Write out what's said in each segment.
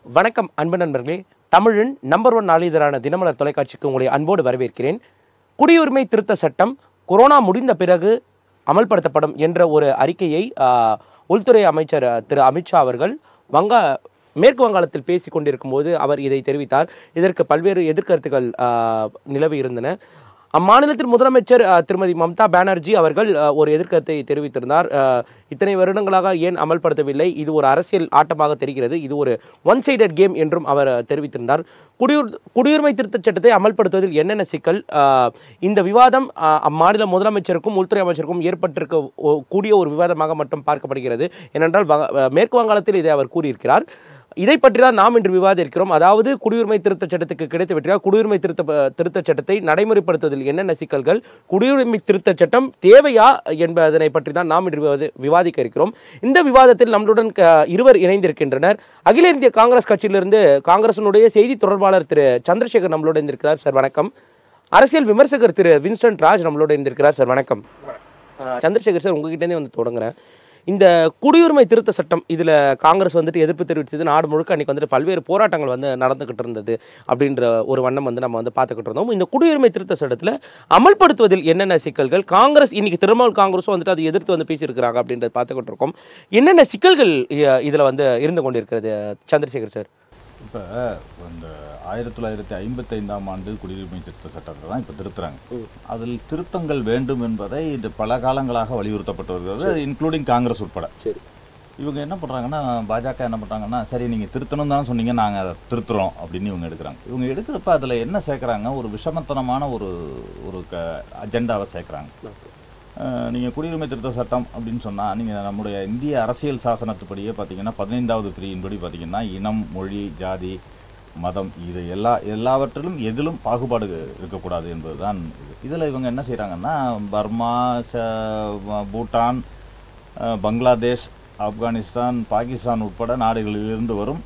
வணக்கம் அன்பு நண்பர்களே தமிழின் நம்பர் ஒன் நாளிதழான தினமலர் தொலைக்காட்சிக்கு உங்களை அன்போடு வரவேற்கிறேன் குடியுரிமை திருத்த சட்டம் கொரோனா முடிந்த பிறகு அமல்படுத்தப்படும் என்ற ஒரு அறிக்கையை ஆ, உள்துறை அமைச்சர் அ, திரு அமித்ஷா அவர்கள் வங்கா மேற்கு வங்காளத்தில் பேசி கொண்டிருக்கும் போது அவர் இதை தெரிவித்தார் இதற்கு பல்வேறு எதிர்கருத்துக்கள் ஆ, நிலவி இருந்தன அம்மாநிலத்தின் முதலமைச்சர் அ, திருமதி மம்தா பானர்ஜி அவர்கள் அ, ஒரு எதிர்க்கருத்தை தெரிவித்திருந்தார் அ, இத்தனை வருடங்களாக ஏன் அமல்படுத்தவில்லை இது ஒரு அரசியல் ஆட்டமாக தெரிகிறது இது ஒரு ஒன் சைடட் கேம் என்றும் அவர் அ, தெரிவித்திருந்தார் குடியுர் குடியுரிமை திருத்தச் சட்டத்தை அமல்படுத்துவதில் என்னென்ன சிக்கல் அ, இந்த விவாதம் அ, அம்மாநில முதலமைச்சருக்கும் உள்துறை அமைச்சருக்கும் ஏற்பட்டிருக்க ஒ- கூடிய ஒரு விவாதமாக மட்டும் பார்க்கப்படுகிறது ஏனென்றால் வங்க- அ, மேற்கு வங்காளத்தில் இதை அவர் கூறியிருக்கிறார் இதை பற்றி தான் நாம் இன்று விவாதிக்கிறோம் அதாவது குடியுரிமை திருத்தச் சட்டத்துக்கு கிடைத்த வெற்றியாக குடியுரிமை திருத்த திருத்தச் சட்டத்தை நடைமுறைப்படுத்துவதில் என்னென்ன சிக்கல்கள் குடியுரிமை திருத்தச் சட்டம் தேவையா என்பதனை பற்றி தான் நாம் இன்று விவாதி- விவாதிக்க இருக்கிறோம் இந்த விவாதத்தில் நம்மளுடன் க- இருவர் இணைந்திருக்கின்றனர் அகில இந்திய காங்கிரஸ் கட்சியிலிருந்து காங்கிரசினுடைய செய்தி தொடர்பாளர் திரு சந்திரசேகர் நம்மளோட இருந்திருக்கிறார் சார் வணக்கம் அரசியல் விமர்சகர் திரு வின்ஸ்டன் ராஜ் நம்மளோட இருந்திருக்கிறார் சார் வணக்கம் அஹ் சந்திரசேகர் சார் உங்ககிட்டேருந்தே வந்து தொடங்குறேன் இந்த குடியுரிமை திருத்த சட்டம் இதில் காங்கிரஸ் வந்துட்டு எதிர்ப்பு தெரிவித்தது நாடு முழுக்க அன்றைக்கி வந்துட்டு பல்வேறு போராட்டங்கள் வந்து நடந்துக்கிட்டு இருந்தது அப்படின்ற ஒரு வண்ணம் வந்து நம்ம வந்து பார்த்துக்கிட்டு இருந்தோம் இந்த குடியுரிமை திருத்த சட்டத்தில் அமல்படுத்துவதில் என்னென்ன சிக்கல்கள் காங்கிரஸ் இன்னைக்கு திரிணாமுல் காங்கிரஸும் வந்துட்டு அதை எதிர்த்து வந்து பேசியிருக்கிறாங்க அப்படின்றத பார்த்துக்கிட்டு இருக்கோம் என்னென்ன சிக்கல்கள் இதில் வந்து இருந்து கொண்டிருக்கிறது சந்திரசேகர் சார் இப்போ இந்த ஆயிரத்தி தொள்ளாயிரத்தி ஐம்பத்தைந்தாம் ஆண்டு குடியுரிமை திருத்த சட்டத்தை தான் இப்போ திருத்துறாங்க அதில் திருத்தங்கள் வேண்டும் என்பதை இது பல காலங்களாக வலியுறுத்தப்பட்டு வருகிறது இன்க்ளூடிங் காங்கிரஸ் உட்பட சரி இவங்க என்ன பண்ணுறாங்கன்னா பாஜக என்ன பண்ணுறாங்கன்னா சரி நீங்கள் திருத்தணும் தான் சொன்னீங்க நாங்கள் அதை திருத்துறோம் அப்படின்னு இவங்க எடுக்கிறாங்க இவங்க எடுக்கிறப்ப அதில் என்ன சேர்க்குறாங்க ஒரு விஷமத்தனமான ஒரு ஒரு க அஜெண்டாவை சேர்க்குறாங்க நீங்கள் குடியுரிமை திருத்த சட்டம் அப்படின்னு சொன்னால் நீங்கள் நம்முடைய இந்திய அரசியல் சாசனத்துப்படியே பார்த்தீங்கன்னா பதினைந்தாவது பிரியின்படி பார்த்தீங்கன்னா இனம் மொழி ஜாதி மதம் இது எல்லா எல்லாவற்றிலும் எதிலும் பாகுபாடு இருக்கக்கூடாது என்பதுதான் இதில் இவங்க என்ன செய்கிறாங்கன்னா பர்மா ச- பூட்டான் அஹ், பங்களாதேஷ் ஆப்கானிஸ்தான் பாகிஸ்தான் உட்பட நாடுகளிலிருந்து வரும்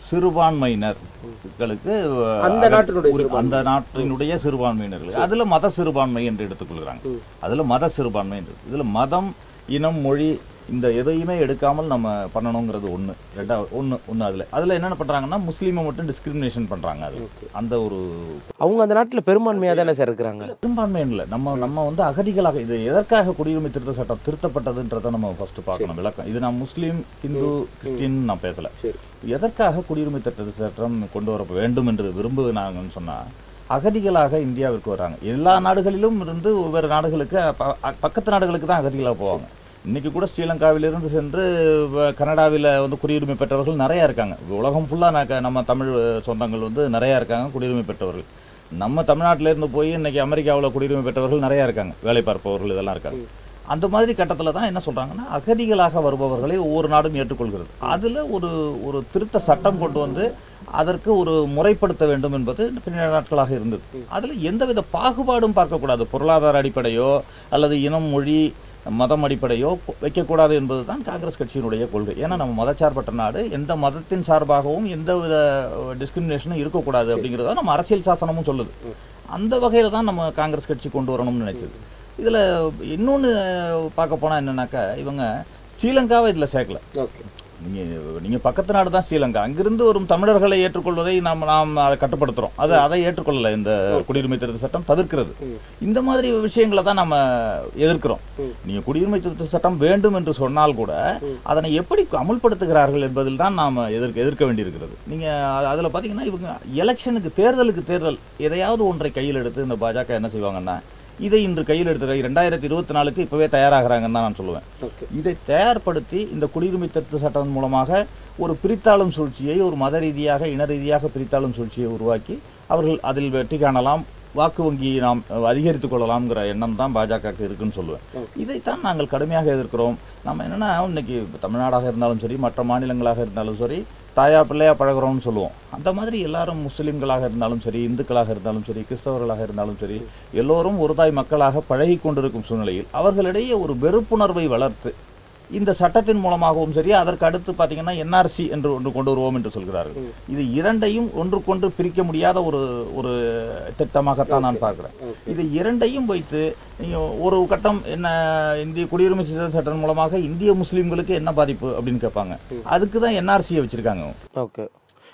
சிறுபான்மையினர்களுக்கு அஹ், அந்த நாட்டினுடைய ஒரு- அந்த நாட்டினுடைய சிறுபான்மையினர்கள் அதுல மத சிறுபான்மை என்று எடுத்துக்கொள்கிறாங்க ம். அதுல மத சிறுபான்மை என்று இதுல மதம் இனம் மொழி இந்த எதையுமே எடுக்காமல் நம்ம பண்ணணுங்கிறது ஒண்ணு ரெண்டாவது ஒண்ணு ஒண்ணு அதுல அதுல என்னென்ன பண்றாங்கன்னா முஸ்லீமை மட்டும் டிஸ்கிரிமினேஷன் பண்றாங்க அது அந்த ஒரு அவங்க அந்த நாட்டில் பெரும்பான்மையாக தானே சார் இருக்கிறாங்க பெரும்பான்மை இல்லை நம்ம நம்ம வந்து அகதிகளாக இது எதற்காக குடியுரிமை திருத்த சட்டம் திருத்தப்பட்டதுன்றதை நம்ம ஃபர்ஸ்ட் பார்க்கணும் விளக்கம் இது நான் முஸ்லீம் இந்து கிறிஸ்டின் நான் பேசல சரி எதற்காக குடியுரிமை திருத்த சட்டம் கொண்டு வர வேண்டும் என்று விரும்புகிறாங்கன்னு சொன்னா அகதிகளாக இந்தியாவிற்கு வராங்க எல்லா நாடுகளிலும் இருந்து ஒவ்வொரு நாடுகளுக்கு ப- அ- பக்கத்து நாடுகளுக்கு தான் அகதிகளாக போவாங்க இன்னைக்கு கூட ஸ்ரீலங்காவிலிருந்து சென்று வ- கனடாவில் வந்து குடியுரிமை பெற்றவர்கள் நிறைய இருக்காங்க உலகம் ஃபுல்லாக நம்ம தமிழ் சொந்தங்கள் வந்து நிறைய இருக்காங்க குடியுரிமை பெற்றவர்கள் நம்ம தமிழ்நாட்டில இருந்து போய் இன்னைக்கு அமெரிக்காவில் குடியுரிமை பெற்றவர்கள் நிறைய இருக்காங்க வேலை பார்ப்பவர்கள் இதெல்லாம் இருக்காங்க அந்த மாதிரி கட்டத்தில் தான் என்ன சொல்றாங்கன்னா அகதிகளாக வருபவர்களை ஒவ்வொரு நாடும் ஏற்றுக்கொள்கிறது அதுல ஒரு ஒரு திருத்த சட்டம் கொண்டு வந்து அதற்கு ஒரு முறைப்படுத்த வேண்டும் என்பது பின்ன நாட்களாக இருந்தது அதுல எந்தவித பாகுபாடும் பார்க்கக்கூடாது பொருளாதார அடிப்படையோ அல்லது இனம் மொழி மதம் அடிப்படையோ பொ- வைக்கக்கூடாது என்பதுதான் காங்கிரஸ் கட்சியினுடைய கொள்கை ஏன்னா நம்ம மதச்சார்பற்ற நாடு எந்த மதத்தின் சார்பாகவும் எந்தவித டிஸ்கிரிமினேஷனும் இருக்கக்கூடாது அப்படிங்கிறத நம்ம அரசியல் சாசனமும் சொல்லுது அந்த வகையில தான் நம்ம காங்கிரஸ் கட்சி கொண்டு வரணும்னு நினைச்சது இதுல இன்னொன்னு பார்க்க போனா என்னன்னாக்கா இவங்க ஸ்ரீலங்காவை இதுல சேர்க்கல ஓகே நீங்க நீங்க பக்கத்து நாடு தான் ஸ்ரீலங்கா அங்கிருந்து வரும் தமிழர்களை ஏற்றுக்கொள்வதை நாம் நாம் அதை கட்டுப்படுத்துறோம் அதை அதை ஏற்றுக்கொள்ளல இந்த குடியுரிமை திருத்த சட்டம் தவிர்க்கிறது ம். இந்த மாதிரி விஷயங்களை தான் நம்ம எதிர்க்கிறோம் ம். நீங்க குடியுரிமை திருத்த சட்டம் வேண்டும் என்று சொன்னால் கூட அதனை எப்படி அமுல்படுத்துகிறார்கள் என்பதில் தான் நாம எதிர்க்க எதிர்க்க வேண்டியிருக்கிறது நீங்க அ- அதுல பாத்தீங்கன்னா இவங்க எலெக்ஷனுக்கு தேர்தலுக்கு தேர்தல் எதையாவது ஒன்றை கையில் எடுத்து இந்த பாஜக என்ன செய்வாங்கன்னா இதை இன்று கையில் எடுத்து ரெண்டாயிரத்தி இருபத்தி நாலுக்கு இப்பவே தயாராகிறாங்கன்னு தான் நான் சொல்லுவேன் ஓகே இதை தயார்படுத்தி இந்த குடியுரிமை திருத்த சட்டம் மூலமாக ஒரு பிரித்தாளும் சூழ்ச்சியை ஒரு மத ரீதியாக இன ரீதியாக பிரித்தாளும் சூழ்ச்சியை உருவாக்கி அவர்கள் அதில் வெற்றி காணலாம் வாக்கு வங்கியை நாம் அஹ், அதிகரித்துக் கொள்ளலாம்ங்கிற எண்ணம் தான் பாஜகவுக்கு இருக்குன்னு சொல்லுவேன் இதைத்தான் நாங்கள் கடுமையாக எதிர்க்கிறோம் நம்ம என்னன்னா இன்னைக்கு தமிழ்நாடாக இருந்தாலும் சரி மற்ற மாநிலங்களாக இருந்தாலும் சரி தாயா பிள்ளையா பழகுறோம்னு சொல்லுவோம் அந்த மாதிரி எல்லாரும் முஸ்லிம்களாக இருந்தாலும் சரி இந்துக்களாக இருந்தாலும் சரி கிறிஸ்தவர்களாக இருந்தாலும் சரி எல்லோரும் ஒரு தாய் மக்களாக பழகி கொண்டிருக்கும் சூழ்நிலையில் அவர்களிடையே ஒரு வெறுப்புணர்வை வளர்த்து இந்த சட்டத்தின் மூலமாகவும் சரி அதற்கு அடுத்து பார்த்தீங்கன்னா என்ஆர்சி என்று ஒன்று கொண்டு வருவோம் என்று சொல்கிறார்கள் இது இரண்டையும் ஒன்றுக்கொன்று பிரிக்க முடியாத ஒரு ஒரு திட்டமாகத்தான் நான் பார்க்கிறேன் இது இரண்டையும் வைத்து நீங்க ஒரு கட்டம் என்ன இந்திய குடியுரிமை திருத்த சட்டம் மூலமாக இந்திய முஸ்லிம்களுக்கு என்ன பாதிப்பு அப்படின்னு கேட்பாங்க அதுக்கு தான் என்ஆர்சியை வச்சிருக்காங்க ஓகே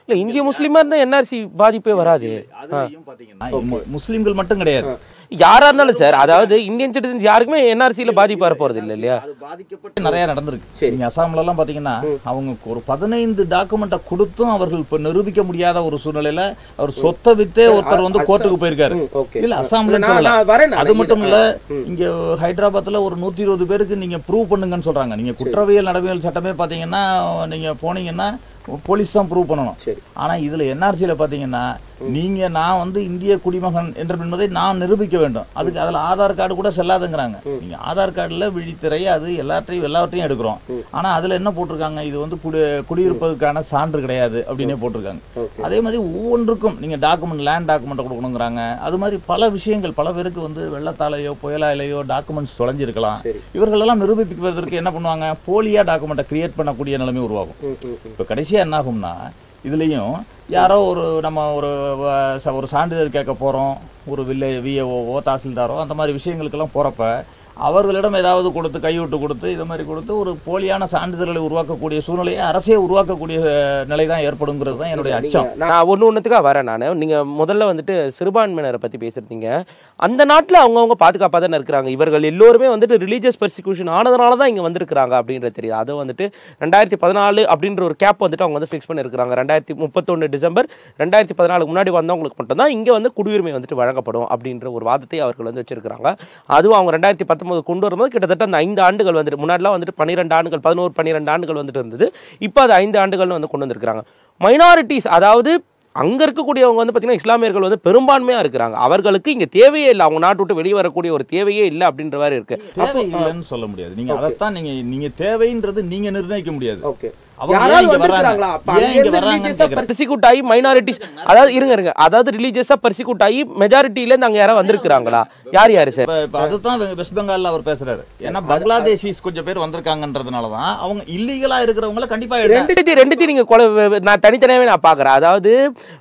இல்ல இந்திய முஸ்லீமா இருந்தா என்ஆர்சி பாதிப்பே வராது அதுலயும் பாத்தீங்கன்னா மு- முஸ்லிம்கள் மட்டும் கிடையாது யாரா இருந்தாலும் சார் அதாவது இந்தியன் சிட்டிசன்ஸ் யாருக்குமே என்ஆர்சியில பாதிப்பு வர போறது இல்ல இல்லையா அது பாதிக்கப்பட்டு நிறைய நடந்திருக்கு நீங்க அசாம்ல எல்லாம் பாத்தீங்கன்னா அவங்க ஒரு பதினைந்து டாக்குமெண்ட்டை கொடுத்தும் அவர்கள் இப்ப நிரூபிக்க முடியாத ஒரு சூழ்நிலையில அவர் சொத்தை வித்தே ஒருத்தர் வந்து கோர்ட்டுக்கு போயிருக்காரு ஓகே இல்ல அசாம்ல நான் சொல்லல நான் வரேன் அது மட்டும் இல்ல இங்க ஹைதராபாத்ல ஒரு நூத்தி இருபது பேருக்கு நீங்க ப்ரூவ் பண்ணுங்கன்னு சொல்றாங்க நீங்க குற்றவியல் நடவியல் சட்டமே பாத்தீங்கன்னா நீங்க போனீங்கன்னா போலீஸ் தான் ப்ரூவ் பண்ணணும் சரி ஆனா இதுல என்ஆர்சியில பாத்தீங்கன்னா நீங்க நான் வந்து இந்திய குடிமகன் என்ற என்பதை நான் நிரூபிக்க வேண்டும் அதுக்கு அதுல ஆதார் கார்டு கூட செல்லாதுங்கிறாங்க நீங்க ஆதார் கார்டுல விழித்திரை அது எல்லாத்தையும் எல்லாவற்றையும் எடுக்கிறோம் ஆனா அதுல என்ன போட்டிருக்காங்க இது வந்து குடி குடியிருப்பதற்கான சான்று கிடையாது அப்படின்னே போட்டிருக்காங்க ஓகே அதே மாதிரி ஒவ்வொன்றுக்கும் நீங்க டாக்குமெண்ட் லேண்ட் டாக்குமெண்ட் கொடுக்கணுங்கிறாங்க அது மாதிரி பல விஷயங்கள் பல பேருக்கு வந்து வெள்ளத்தாலையோ புயலாலையோ டாக்குமெண்ட்ஸ் தொலைஞ்சிருக்கலாம் சரி இவர்கள் எல்லாம் நிரூபிப்பதற்கு என்ன பண்ணுவாங்க போலியா டாக்குமெண்ட்டை கிரியேட் பண்ணக்கூடிய நிலைமை உருவாகும் ம் ம் ம் இப்போ கடைசியா என்ன ஆகும்னா இதுலயும் யாரோ ஒரு நம்ம ஒரு வ- ச- ஒரு சான்றிதழ் கேட்க போறோம் ஒரு வில்லே விஏஓவோ தாசில்தாரோ அந்த மாதிரி விஷயங்களுக்கெல்லாம் போறப்ப அவர்களிடம் ஏதாவது கொடுத்து கைவிட்டு கொடுத்து இது மாதிரி கொடுத்து ஒரு போலியான சான்றிதழ்களை உருவாக்கக்கூடிய சூழ்நிலையை அரசே உருவாக்கக்கூடிய அஹ், நிலை தான் ஏற்படுங்கிறது தான் என்னுடைய அச்சம் நான் ஒன்று ஒன்றுத்துக்காக வரேன் நான் நீங்கள் முதல்ல வந்துட்டு சிறுபான்மையினரை பற்றி பேசியிருந்தீங்க அந்த நாட்டில் அவங்கவுங்க பாதுகாப்பாக தானே இருக்கிறாங்க இவர்கள் எல்லோருமே வந்துட்டு ரிலீஜியஸ் பெர்சிக்யூஷன் ஆனதுனால தான் இங்கே வந்திருக்கிறாங்க அப்படின்றது தெரியுது அது வந்துட்டு ரெண்டாயிரத்தி பதினாலு அப்படின்ற ஒரு கேப் வந்துட்டு அவங்க வந்து ஃபிக்ஸ் பண்ணியிருக்கிறாங்க ரெண்டாயிரத்தி முப்பத்தொன்று டிசம்பர் ரெண்டாயிரத்தி பதினாலுக்கு முன்னாடி வந்தவங்களுக்கு மட்டும்தான் இங்கே வந்து குடியுரிமை வந்துட்டு வழங்கப்படும் அப்படின்ற ஒரு வாதத்தை அவர்கள் வந்து வச்சிருக்கிறாங்க அதுவும் அவங்க ரெண்டாயிரத்தி பத்தொன்பது கொண்டு வரும்போது கிட்டத்தட்ட அந்த ஐந்து ஆண்டுகள் வந்துட்டு முன்னாடிலாம் வந்துட்டு பன்னிரெண்டு ஆண்டுகள் பதினோரு பன்னிரெண்டு ஆண்டுகள் வந்துட்டு இருந்தது இப்போ அது ஐந்து ஆண்டுகள்னு வந்து கொண்டு வந்திருக்கிறாங்க மைனாரிட்டிஸ் அதாவது அங்க இருக்கக்கூடியவங்க வந்து பார்த்தீங்கன்னா இஸ்லாமியர்கள் வந்து பெரும்பான்மையா இருக்கிறாங்க அவர்களுக்கு இங்க தேவையே இல்லை அவங்க நாட்டு விட்டு வெளியே வரக்கூடிய ஒரு தேவையே இல்லை அப்படின்ற மாதிரி இருக்கு தேவை இல்லைன்னு சொல்ல முடியாது நீங்க அதைத்தான் நீங்க நீங்க தேவைன்றது நீங்க நிர்ணயிக்க முடியாது ஓகே அவங்க ஏன் யாராவது இங்க வர்றாங்க வந்திருக்காங்களா அப்ப ஏன் இங்க அங்கேருந்து வர்றாங்கன்னு religious ஆ கேக்குறேன். பர்சிக்யூட் ஆகி மைனாரிட்டிஸ் அதாவது இருங்க இருங்க அதாவது ரிலீஜியஸா பர்சிக்யூட் ஆகி மெஜாரிட்டில இருந்து அங்க யாராவது வந்திருக்கிறாங்களா யார் யாரு சார் இப்ப இப்ப அதுதான் வெ- வெஸ்ட் பெங்கால்ல அவர் பேசுறாரு ஏன்னா பங்களாதேஷிஸ் கொஞ்சம் பேர் வந்திருக்காங்கன்றதுனால தான் அவங்க இல்லீகலா இருக்கிறவங்கள கண்டிப்பா எடுங்க. ரெண்டுத்தையும் ரெண்டுத்தையும் நீங்க கொலை நான் தனித்தனியாவே நான் பார்க்குறேன் அதாவது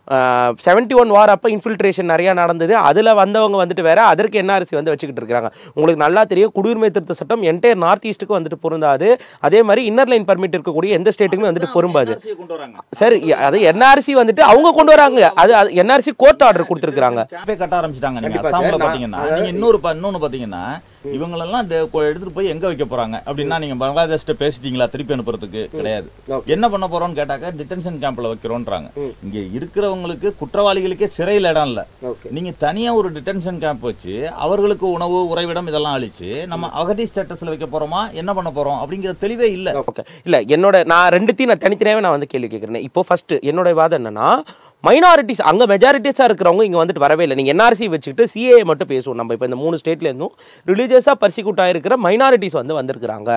செவன்டி ஒன் வார் அப்போ இன்ஃபில்ட்ரேஷன் நிறைய நடந்தது அதுல வந்தவங்க வந்துட்டு வேற அதற்கு என்ஆர்சி வந்து வச்சுக்கிட்டு இருக்காங்க உங்களுக்கு நல்லா தெரியும் குடியுரிமை திருத்த சட்டம் என்டையர் நார்த் ஈஸ்ட்டுக்கு வந்துட்டு பொருந்தாது அதே மாதிரி இன்னர் லைன் பர்மிட் இருக்கக்கூடிய எந்த ஸ்டேட்டுக்குமே வந்துட்டு பொருந்தாது NRC கொண்டு வராங்க சார் அது என்ஆர்சி வந்துட்டு அவங்க கொண்டு வராங்க அது என்ஆர்சி கோர்ட் ஆர்டர் கொடுத்துருக்காங்க கேம்பே கட்ட ஆரம்பிச்சிட்டாங்க நீங்க கண்டிப்பா அசாம்ல சார். நான் பாத்தீங்கன்னா அதாவது- நீங்க இன்னொரு ப- இன்னொன்னு பாத்தீங்கன்னா இவங்களெல்லாம் டே- கொ- எடுத்துட்டு போய் எங்க வைக்க போறாங்க அப்படின்னா நீங்க பங்களாதேஷ்ட பேசிட்டீங்களா திருப்பி அனுப்புறதுக்கு கிடையாது Okay. என்ன பண்ண போறோம்னு கேட்டாக்க டிடென்ஷன் கேம்ப்ல வைக்கிறோன்றாங்க ம். இங்க இருக்கிறவங்களுக்கு குற்றவாளிகளுக்கே சிறையில் இடம் இல்ல ஓகே நீங்க தனியா ஒரு டிடென்ஷன் கேம்ப் வச்சு அவர்களுக்கு உணவு உறைவிடம் இதெல்லாம் அளிச்சு நம்ம அகதி ஸ்டேட்டஸ்ல வைக்க போறோமா என்ன பண்ண போறோம் அப்படிங்கிற தெளிவே இல்ல ஓகே இல்ல என்னோட நான் ரெண்டுத்தையும் நான் தனித்தனியாவே நான் வந்து கேள்வி கேட்குறேன் இப்போ ஃபர்ஸ்ட் என்னோட வாதம் என்னன்னா மைனாரிட்டிஸ் அங்க மெஜாரிட்டிஸா இருக்கிறவங்க இங்க வந்துட்டு வரவே இல்லை நீங்க என்ஆர்சி வச்சுக்கிட்டு சிஏ மட்டும் பேசுவோம் நம்ம இப்போ இந்த மூணு ஸ்டேட்ல இருந்தும் ரிலீஜியஸா பர்சிக்யூட் ஆயிருக்கிற மைனாரிட்டிஸ் வந்து வந்திருக்கிறாங்க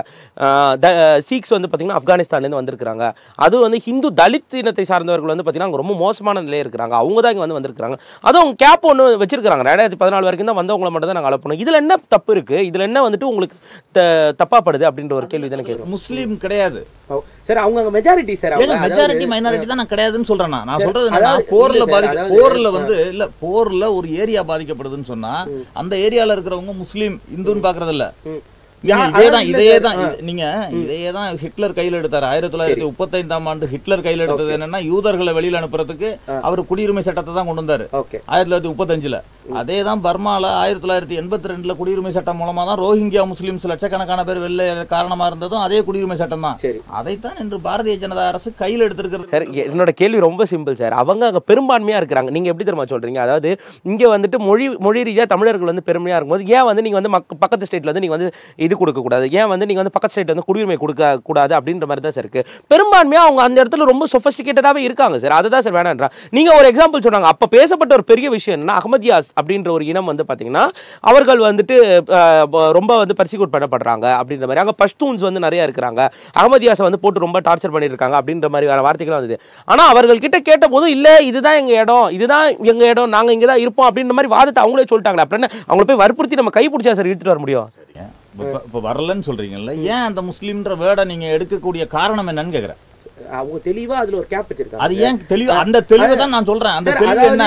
சீக்ஸ் வந்து பாத்தீங்கன்னா ஆப்கானிஸ்தான்ல இருந்து வந்திருக்கிறாங்க அது வந்து ஹிந்து தலித் இனத்தை சார்ந்தவர்கள் வந்து பாத்தீங்கன்னா அங்க ரொம்ப மோசமான நிலையில் இருக்கிறாங்க அவங்க தான் இங்க வந்து வந்திருக்காங்க அதுவும் அவங்க கேப் ஒன்று வச்சிருக்காங்க ரெண்டாயிரத்தி பதினாலு வரைக்கும் தான் வந்தவங்களை மட்டும் தான் நாங்கள் அனுப்பணும் இதுல என்ன தப்பு இருக்கு இதுல என்ன வந்துட்டு உங்களுக்கு த- தப்பாப்படுது அப்படின்ற ஒரு கேள்வி தானே கேட்குறோம் முஸ்லீம் கிடையாது சார் அவங்க அங்க மெஜாரிட்டி சார் ஏங்க அவங்க மெஜாரிட்டி மைனாரிட்டி தான் நான் கிடையாதுன்னு சொல்றேன் நான். நான் சரி, சொல்றது என்னன்னா அதாவது போர்ல இல்ல சார், பாதிக்க அதாவது- போர்ல வந்து இல்ல போர்ல ஒரு ஏரியா பாதிக்கப்படுதுன்னு சொன்னா அந்த ஏரியால இருக்கிறவங்க முஸ்லீம் இந்துன்னு பாக்குறது இல்ல ம். நீங்க யா- இதேதான் அதாவது இல்ல இதே சார், தான் ஆ. இது- நீங்க இதே தான் ஹிட்லர் கையில எடுத்தாரு ஆயிரத்தி தொள்ளாயிரத்தி முப்பத்தைந்தாம் ஆண்டு ஹிட்லர் கையில எடுத்தது என்னன்னா யூதர்களை வெளியில அனுப்புறதுக்கு அவர் குடியுரிமை சட்டத்தை தான் கொண்டு வந்தாரு ஓகே ஆயிரத்தி தொள்ளாயிரத்தி முப்பத்தஞ்சுல அதே தான் பர்மால ஆயிரத்தி தொள்ளாயிரத்தி எண்பத்தி ரெண்டுல குடியுரிமை சட்டம் மூலமா தான் ரோஹிங்கியா முஸ்லிம்ஸ் லட்சக்கணக்கான பேர் வெளில காரணமா இருந்ததும் அதே குடியுரிமை சட்டம் தான் சரி அதைத்தான் இன்று பாரதிய ஜனதா அரசு கையில் எடுத்திருக்கிறது சார் என்னோட கேள்வி ரொம்ப சிம்பிள் சார் அவங்க அங்கே பெரும்பான்மையாக இருக்கிறாங்க நீங்கள் எப்படி தெரியுமா சொல்கிறீங்க அதாவது இங்கே வந்துட்டு மொழி மொழி ரீதியாக தமிழர்கள் வந்து பெருமையாக இருக்கும்போது ஏன் வந்து நீங்கள் வந்து மக்க பக்கத்து ஸ்டேட்டில் வந்து நீங்கள் வந்து இது கொடுக்கக்கூடாது ஏன் வந்து நீங்கள் வந்து பக்கத்து ஸ்டேட் வந்து குடியுரிமை கொடுக்க கூடாது அப்படின்ற மாதிரி தான் சார் இருக்குது பெரும்பான்மையாக அவங்க அந்த இடத்துல ரொம்ப சொஃபஸ்டிகேட்டடாகவே இருக்காங்க சார் அதை தான் சார் வேணான்றா நீங்கள் ஒரு எக்ஸாம்பிள் சொன்னாங்க அப்போ பேசப்பட்ட ஒரு பெரிய விஷயம் என்னன்னா அகமதியாஸ் அப்படின்ற ஒரு இனம் வந்து பார்த்தீங்கன்னா அவர்கள் வந்துட்டு அஹ், ப- ரொம்ப வந்து பர்சிக்யூட் பண்ணப்படுறாங்க அப்படின்ற மாதிரி அங்கே பஷ்தூன்ஸ் வந்து நிறைய இருக்கிறாங்க அகமதியாஸை வந்து போட்டு ரொம்ப டார்ச்சர் பண்ணியிருக்காங்க அப்படின்ற மாதிரியான வார்த்தைகள் வந்தது ஆனால் அவர்கள் கிட்ட கேட்ட போது இல்லை இதுதான் எங்கள் இடம் இதுதான் எங்கள் இடம் நாங்கள் இங்கே தான் இருப்போம் அப்படின்ற மாதிரி வாதத்தை அவங்களே சொல்லிட்டாங்களே அப்புறம் என்ன அவங்கள போய் வற்புறுத்தி நம்ம கை பிடிச்சா சார் இழுத்துட்டு வர முடியும் இப்ப- இப்ப வரலன்னு சொல்றீங்கல்ல ஏன் அந்த முஸ்லீம்ன்ற வேர்டை நீங்க எடுக்கக்கூடிய காரணம் என்னன்னு கேக்குறேன் அவங்க தெளிவா அதுல ஒரு கேப் வச்சிருக்காங்க அது ஏன் தெளிவு அந்த தெளிவை தான் நான் சொல்றேன் அந்த சார், தெளிவு என்ன அதாவது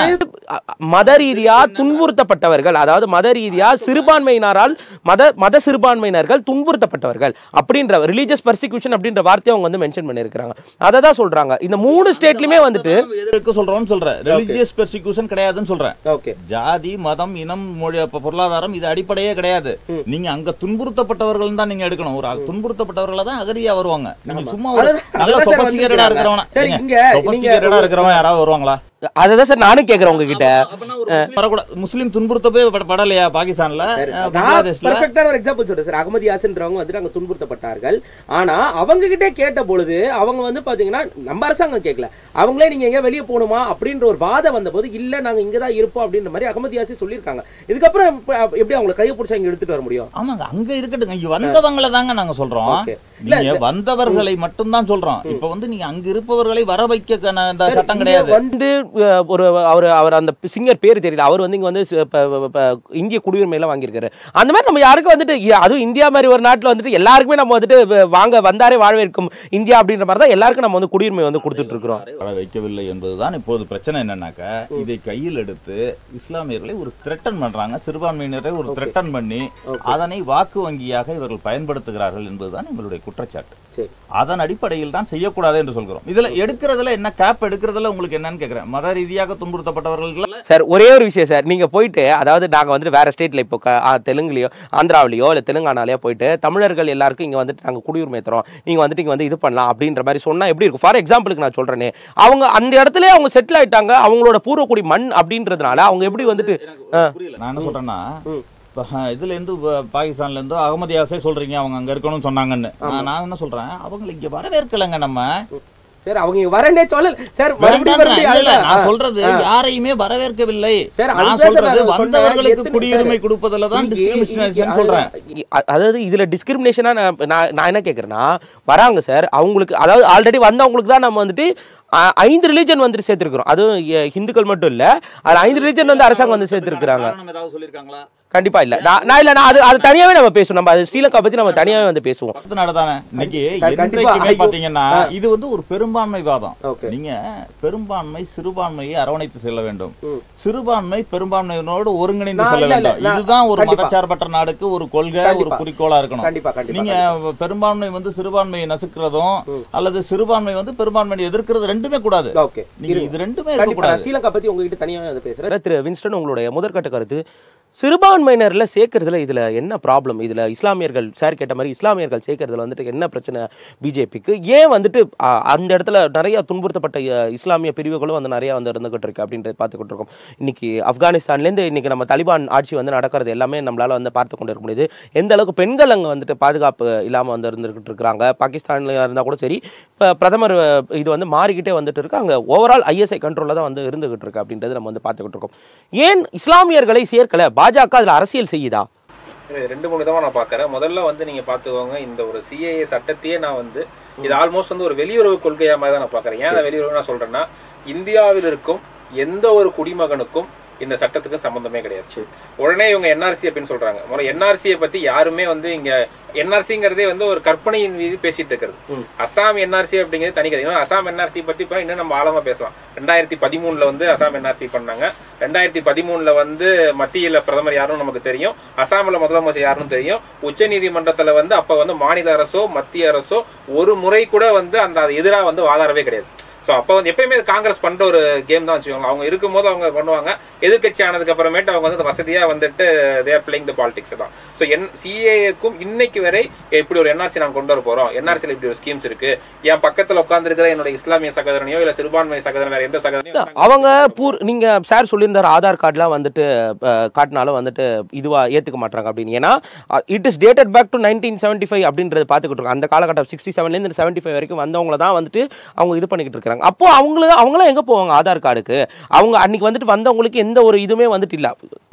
அ, மத ரீதியா துன்புறுத்தப்பட்டவர்கள் அதாவது மத ரீதியா சிறுபான்மையினரால் மத மத சிறுபான்மையினர்கள் துன்புறுத்தப்பட்டவர்கள் அப்படின்ற ரிலீஜியஸ் பர்சிக்யூஷன் அப்படின்ற வார்த்தையை அவங்க வந்து மென்ஷன் பண்ணியிருக்கிறாங்க அதை தான் சொல்றாங்க இந்த மூணு ஸ்டேட்லயுமே வந்துட்டு எதுக்கு சொல்றோம்னு சொல்றேன் ரிலிஜியஸ் பெர்சிக்யூஷன் கிடையாதுன்னு சொல்றேன் ஓகே ஜாதி மதம் இனம் மொழி அப்ப பொருளாதாரம் இது அடிப்படையே கிடையாது நீங்க அங்க துன்புறுத்தப்பட்டவர்கள் தான் நீங்க எடுக்கணும் ஒரு துன்புறுத்தப்பட்டவர்கள தான் அகதியா வருவாங்க நீங்க சும்மா ஒரு அதான் நல்ல அதான் சார் சொபஸ்டிகேட்டடா வந்திருக்காங்க. இருக்கிறவன சரி, இங்க நீங்க சொபஸ்டிகேட்டடா இருக்கிறவன் யாராவது வருவாங்களா அதை தான் சார் நானும் கேட்குறேன் உங்ககிட்ட வரக்கூடாது முஸ்லீம் துன்புறுத்தவே பட- படலையா பாகிஸ்தான்ல அஹ், நான் பங்களாதேஷ்ல பெர்ஃபெக்டான ஒரு எக்ஸாம்பிள் சொல்றேன் சார் அகமது யாசின்றவங்க வந்துட்டு அங்க துன்புறுத்தப்பட்டார்கள் ஆனா அவங்க கிட்டே கேட்ட பொழுது அவங்க வந்து பாத்தீங்கன்னா நம்ம அரசாங்கம் கேட்கல அவங்களே நீங்க எங்க வெளியே போகணுமா அப்படின்ற ஒரு வாதம் வந்தபோது இல்ல நாங்க இங்க தான் இருப்போம் அப்படின்ற மாதிரி அகமது யாசி சொல்லியிருக்காங்க இதுக்கப்புறம் இப்ப எப்படி அவங்களை கையை பிடிச்சா இங்க எடுத்துட்டு வர முடியும் ஆமாங்க அங்க இருக்கட்டுங்க இங்க வந்தவங்கள தாங்க நாங்க சொல்றோம் Okay. இல்ல, நீங்க வந்தவர்களை மட்டும் தான் சொல்றோம் இப்ப வந்து நீங்க அங்க இருப்பவர்களை வர வைக்க க- இந்த சட்டம் இங்க கிடையாது வந்து அஹ், ஒரு அவர் அவர் அந்த சிங்கர் பேர் தெரியல அவர் வந்து இங்க வந்து சி- ப- ப- ப- இந்திய குடியுரிமையெல்லாம் வாங்கியிருக்காரு அந்த மாதிரி நம்ம யாருக்கும் வந்துட்டு இ- அதுவும் இந்தியா மாதிரி ஒரு நாட்டுல வந்துட்டு எல்லாருக்குமே நம்ம வந்துட்டு வ- வாங்க வந்தாரே வாழ்வேற்கும் இந்தியா அப்படின்ற மாதிரி தான் எல்லாருக்கும் நம்ம வந்து குடியுரிமை வந்து கொடுத்துட்டு இருக்கிறோம் வர வைக்கவில்லை என்பதுதான் இப்போது பிரச்சனை என்னன்னாக்க இதை கையில் எடுத்து இஸ்லாமியர்களை ஒரு த்ரெட்டன் பண்றாங்க சிறுபான்மையினரை ஒரு த்ரெட்டன் பண்ணி அதனை வாக்கு வங்கியாக இவர்கள் பயன்படுத்துகிறார்கள் என்பதுதான் எங்களுடைய குற்றச்சாட்டு சரி அதன் அடிப்படையில் தான் செய்யக்கூடாது என்று சொல்கிறோம் இதுல எடுக்கிறதுல என்ன கேப் எடுக்கிறதுல உங்களுக்கு என்னன்னு கேக்குறேன் மத ரீதியாக துன்புறுத்தப்பட்டவர்கள் சார் ஒரே ஒரு விஷயம் சார் நீங்க போயிட்டு அதாவது நாங்க வந்துட்டு வேற ஸ்டேட்ல இப்போ க- ஆ, தெலுங்குலயோ ஆந்திராவிலயோ இல்ல தெலுங்கானாலயோ போயிட்டு தமிழர்கள் எல்லாருக்கும் இங்க வந்துட்டு நாங்க குடியுரிமை தரோம் நீங்க வந்துட்டு இங்க வந்து இது பண்ணலாம் அப்படின்ற மாதிரி சொன்னா எப்படி இருக்கும் ஃபார் எக்ஸாம்பிளுக்கு நான் சொல்றேனே அவங்க அந்த இடத்துல அவங்க செட்டில் ஆயிட்டாங்க அவங்களோட பூர்வக்குடி மண் அப்படின்றதுனால அவங்க எப்படி வந்துட்டு புரியல நான் என்ன சொல்றேன்னா இப்ப, அஹ், இதுல இருந்து ப- பாகிஸ்தான்ல இருந்து அகமதியாசே சொல்றீங்க அவங்க அங்க இருக்கணும்னு சொன்னாங்கன்னு நான் நான் என்ன சொல்றேன் அவங்களை இங்க வரவேற்கலைங்க நம்ம சார் அவங்க இங்க வரேனே சொல்லல சார் மறுபடியும் வேண்டாம் மறுபடியும் இல்ல, இல்ல, அதுதான். நான் சொல்றது யாரையுமே வரவேற்கவில்லை சார், நான் அதுதான் சார் சொல்றது நான் சொன்னேன். வந்தவர்களுக்கு எத்தனை- குடியுரிமை சார், கொடுப்பதுல தான் இன்னைக்கு- டிஸ்கிரிமினேஷன் இன்னைக்கு சொல்றேன் இ- அ- அதாவது இதுல டிஸ்கிரிமினேஷனா நான் நான் நான் என்ன கேக்குறேன்னா வராங்க சார் அவங்களுக்கு அதாவது ஆல்ரெடி வந்தவங்களுக்கு தான் நம்ம வந்துட்டு அ- ஐந்து ரிலீஜன் வந்துட்டு சேர்த்திருக்கிறோம் அதுவும் எ- இந்துக்கள் மட்டும் இல்ல அது ஐந்து ரிலீஜன் வந்து அரசாங்கம் வந்து சேர்த்திருக்கிறாங்க காரணம் ஏதாவது சொல்லிருக்காங்களா கண்டிப்பா இல்ல நான் நான் இல்ல நான் அது அது தனியாவே நம்ம பேசுவோம் நம்ம அது ஸ்ரீலங்கா பத்தி நம்ம தனியாவே வந்து பேசுவோம் பக்கத்து நாடு தானே இன்னைக்கு சார், கண்டிப்பா. என்றைக்குமே ஐயோ. பாத்தீங்கன்னா இது வந்து ஒரு பெரும்பான்மை வாதம் ஓகே நீங்க பெரும்பான்மை சிறுபான்மையை அரவணைத்து செல்ல வேண்டும் ம். சிறுபான்மை பெரும்பான்மையினோடு ஒருங்கிணைந்து நான் செல்ல இல்ல, இல்ல, வேண்டும் நான் இதுதான் ஒரு கண்டிப்பா. மதச்சார்பற்ற நாடுக்கு ஒரு கொள்கை ஒரு கண்டிப்பா. குறிக்கோளா இருக்கணும் கண்டிப்பா கண்டிப்பா நீங்க பெரும்பான்மை வந்து சிறுபான்மையை நசுக்கிறதும் அல்லது சிறுபான்மை வந்து பெரும்பான்மையை எதிர்க்கிறது ரெண்டுமே கூடாது ஓକେ நீங்க இது ரெண்டுமே கண்டிப்பா நான் இருக்கக்கூடாது ஸ்ரீலங்கா பத்தி உங்ககிட்ட தனியா அதை பேசுறேன் திரு வின்ஸ்டன் உங்களுடைய முதற்கட்ட கருத்து சிறுபான்மையினர்ல சேர்க்கறதுல இதுல என்ன ப்ராப்ளம் இதுல இஸ்லாமியர்கள் சார் கேட்ட மாதிரி இஸ்லாமியர்கள் சேர்க்கறதுல வந்துட்டு என்ன பிரச்சனை பிஜேபிக்கு ஏன் வந்துட்டு அ, அந்த இடத்துல நிறைய துன்புறுத்தப்பட்ட அ, இஸ்லாமிய பிரிவுகளும் வந்து நிறைய வந்து இருந்துகிட்டு இருக்கு அப்படின்றத பார்த்துக்கிட்டு இருக்கோம் இன்னைக்கு ஆப்கானிஸ்தான்லேருந்து இன்னைக்கு நம்ம தலிபான் ஆட்சி வந்து நடக்கிறது எல்லாமே நம்மளால வந்து பார்த்து கொண்டு இருக்க முடியுது எந்த அளவுக்கு பெண்கள் அங்கே வந்துட்டு பாதுகாப்பு இல்லாமல் வந்து இருந்துகிட்டு இருக்கிறாங்க பாகிஸ்தான்ல இருந்தால் கூட சரி இப்போ பிரதமர் அ, இது வந்து மாறிக்கிட்டே வந்துட்டு இருக்கு அங்கே ஓவரால் ஐஎஸ்ஐ கண்ட்ரோலில் தான் வந்து இருந்துகிட்டு இருக்கு அப்படின்றது நம்ம வந்து பார்த்துக்கிட்டு இருக்கோம் ஏன் இஸ்லாமியர்களை சேர்க்கல பாஜக அதில் அரசியல் செய்யுதா இது ரெண்டு மூணு விதமா நான் பார்க்கறேன் முதல்ல வந்து நீங்க பார்த்துக்கோங்க இந்த ஒரு சிஏஏ சட்டத்தையே நான் வந்து இது ஆல்மோஸ்ட் வந்து ஒரு வெளியுறவு கொள்கையா மாதிரி தான் நான் பார்க்கறேன் ஏன் அதை வெளியுறவு நான் சொல்றேன்னா இந்தியாவில் இருக்கும் எந்த ஒரு குடிமகனுக்கும் இந்த சட்டத்துக்கு சம்பந்தமே கிடையாது உடனே இவங்க என்ஆர்சி அப்படின்னு சொல்றாங்க முதல்ல என்ஆர்சியை பத்தி யாருமே வந்து இங்க என்ஆர்சிங்கிறதே வந்து ஒரு கற்பனையின் மீது பேசிட்டு இருக்கிறது அசாம் என்ஆர்சி அப்படிங்கிறது தனி கதை இன்னும் அசாம் என்ஆர்சி பத்தி இப்ப இன்னும் நம்ம ஆழமா பேசலாம் ரெண்டாயிரத்தி பதிமூணுல வந்து அசாம் என்ஆர்சி பண்ணாங்க ரெண்டாயிரத்தி பதிமூணுல வந்து மத்தியில பிரதமர் யாருன்னு நமக்கு தெரியும் அசாம்ல முதலமைச்சர் யாருன்னு தெரியும் உச்ச நீதிமன்றத்துல வந்து அப்ப வந்து மாநில அரசோ மத்திய அரசோ ஒரு முறை கூட வந்து அந்த எதிராக வந்து வாதாடவே கிடையாது ஸோ அப்போ வந்து எப்பயுமே இது காங்கிரஸ் பண்ற ஒரு கேம் தான் வச்சுக்கோங்க அவங்க இருக்கும்போது அவங்க பண்ணுவாங்க எதிர்க்கட்சி ஆனதுக்கு அப்புறமேட்டு அவங்க வந்து வசதியா வந்துட்டு தேர் பிளேயிங் த பாலிடிக்ஸ் தான் ஸோ என் சிஏக்கும் இன்னைக்கு வரை இப்படி ஒரு என்ஆர்சி நாங்கள் கொண்டு வர போறோம் என்ஆர்சியில் இப்படி ஒரு ஸ்கீம்ஸ் இருக்கு என் பக்கத்துல உட்கார்ந்துருக்கிற என்னோட இஸ்லாமிய சகோதரனையோ இல்ல சிறுபான்மை சகோதரன் வேற எந்த சகோதரனையோ அவங்க பூர் நீங்க சார் சொல்லியிருந்தார் ஆதார் கார்டுலாம் வந்துட்டு அஹ், காட்டினாலும் வந்துட்டு இதுவா ஏத்துக்க மாட்டாங்க அப்படின்னு ஏன்னா it is dated back to nineteen seventy five அப்படின்றது பார்த்துக்கிட்டு இருக்கோம் அந்த காலகட்டம் சிக்ஸ்டி செவன்லேருந்து செவன்டி ஃபைவ் வரைக்கும் வந்தவங்கள தான் வந்துட்டு அவங்க இது பண்ணிக்கிட்டு இருக்காங்க அப்போ அவங்கள அவங்களாம் எங்க போவாங்க ஆதார் கார்டுக்கு அவங்க அன்னைக்கு வந்துட்டு வந்தவங்களுக்கு எந்த ஒரு இதுவுமே வந்துட்டு இல்ல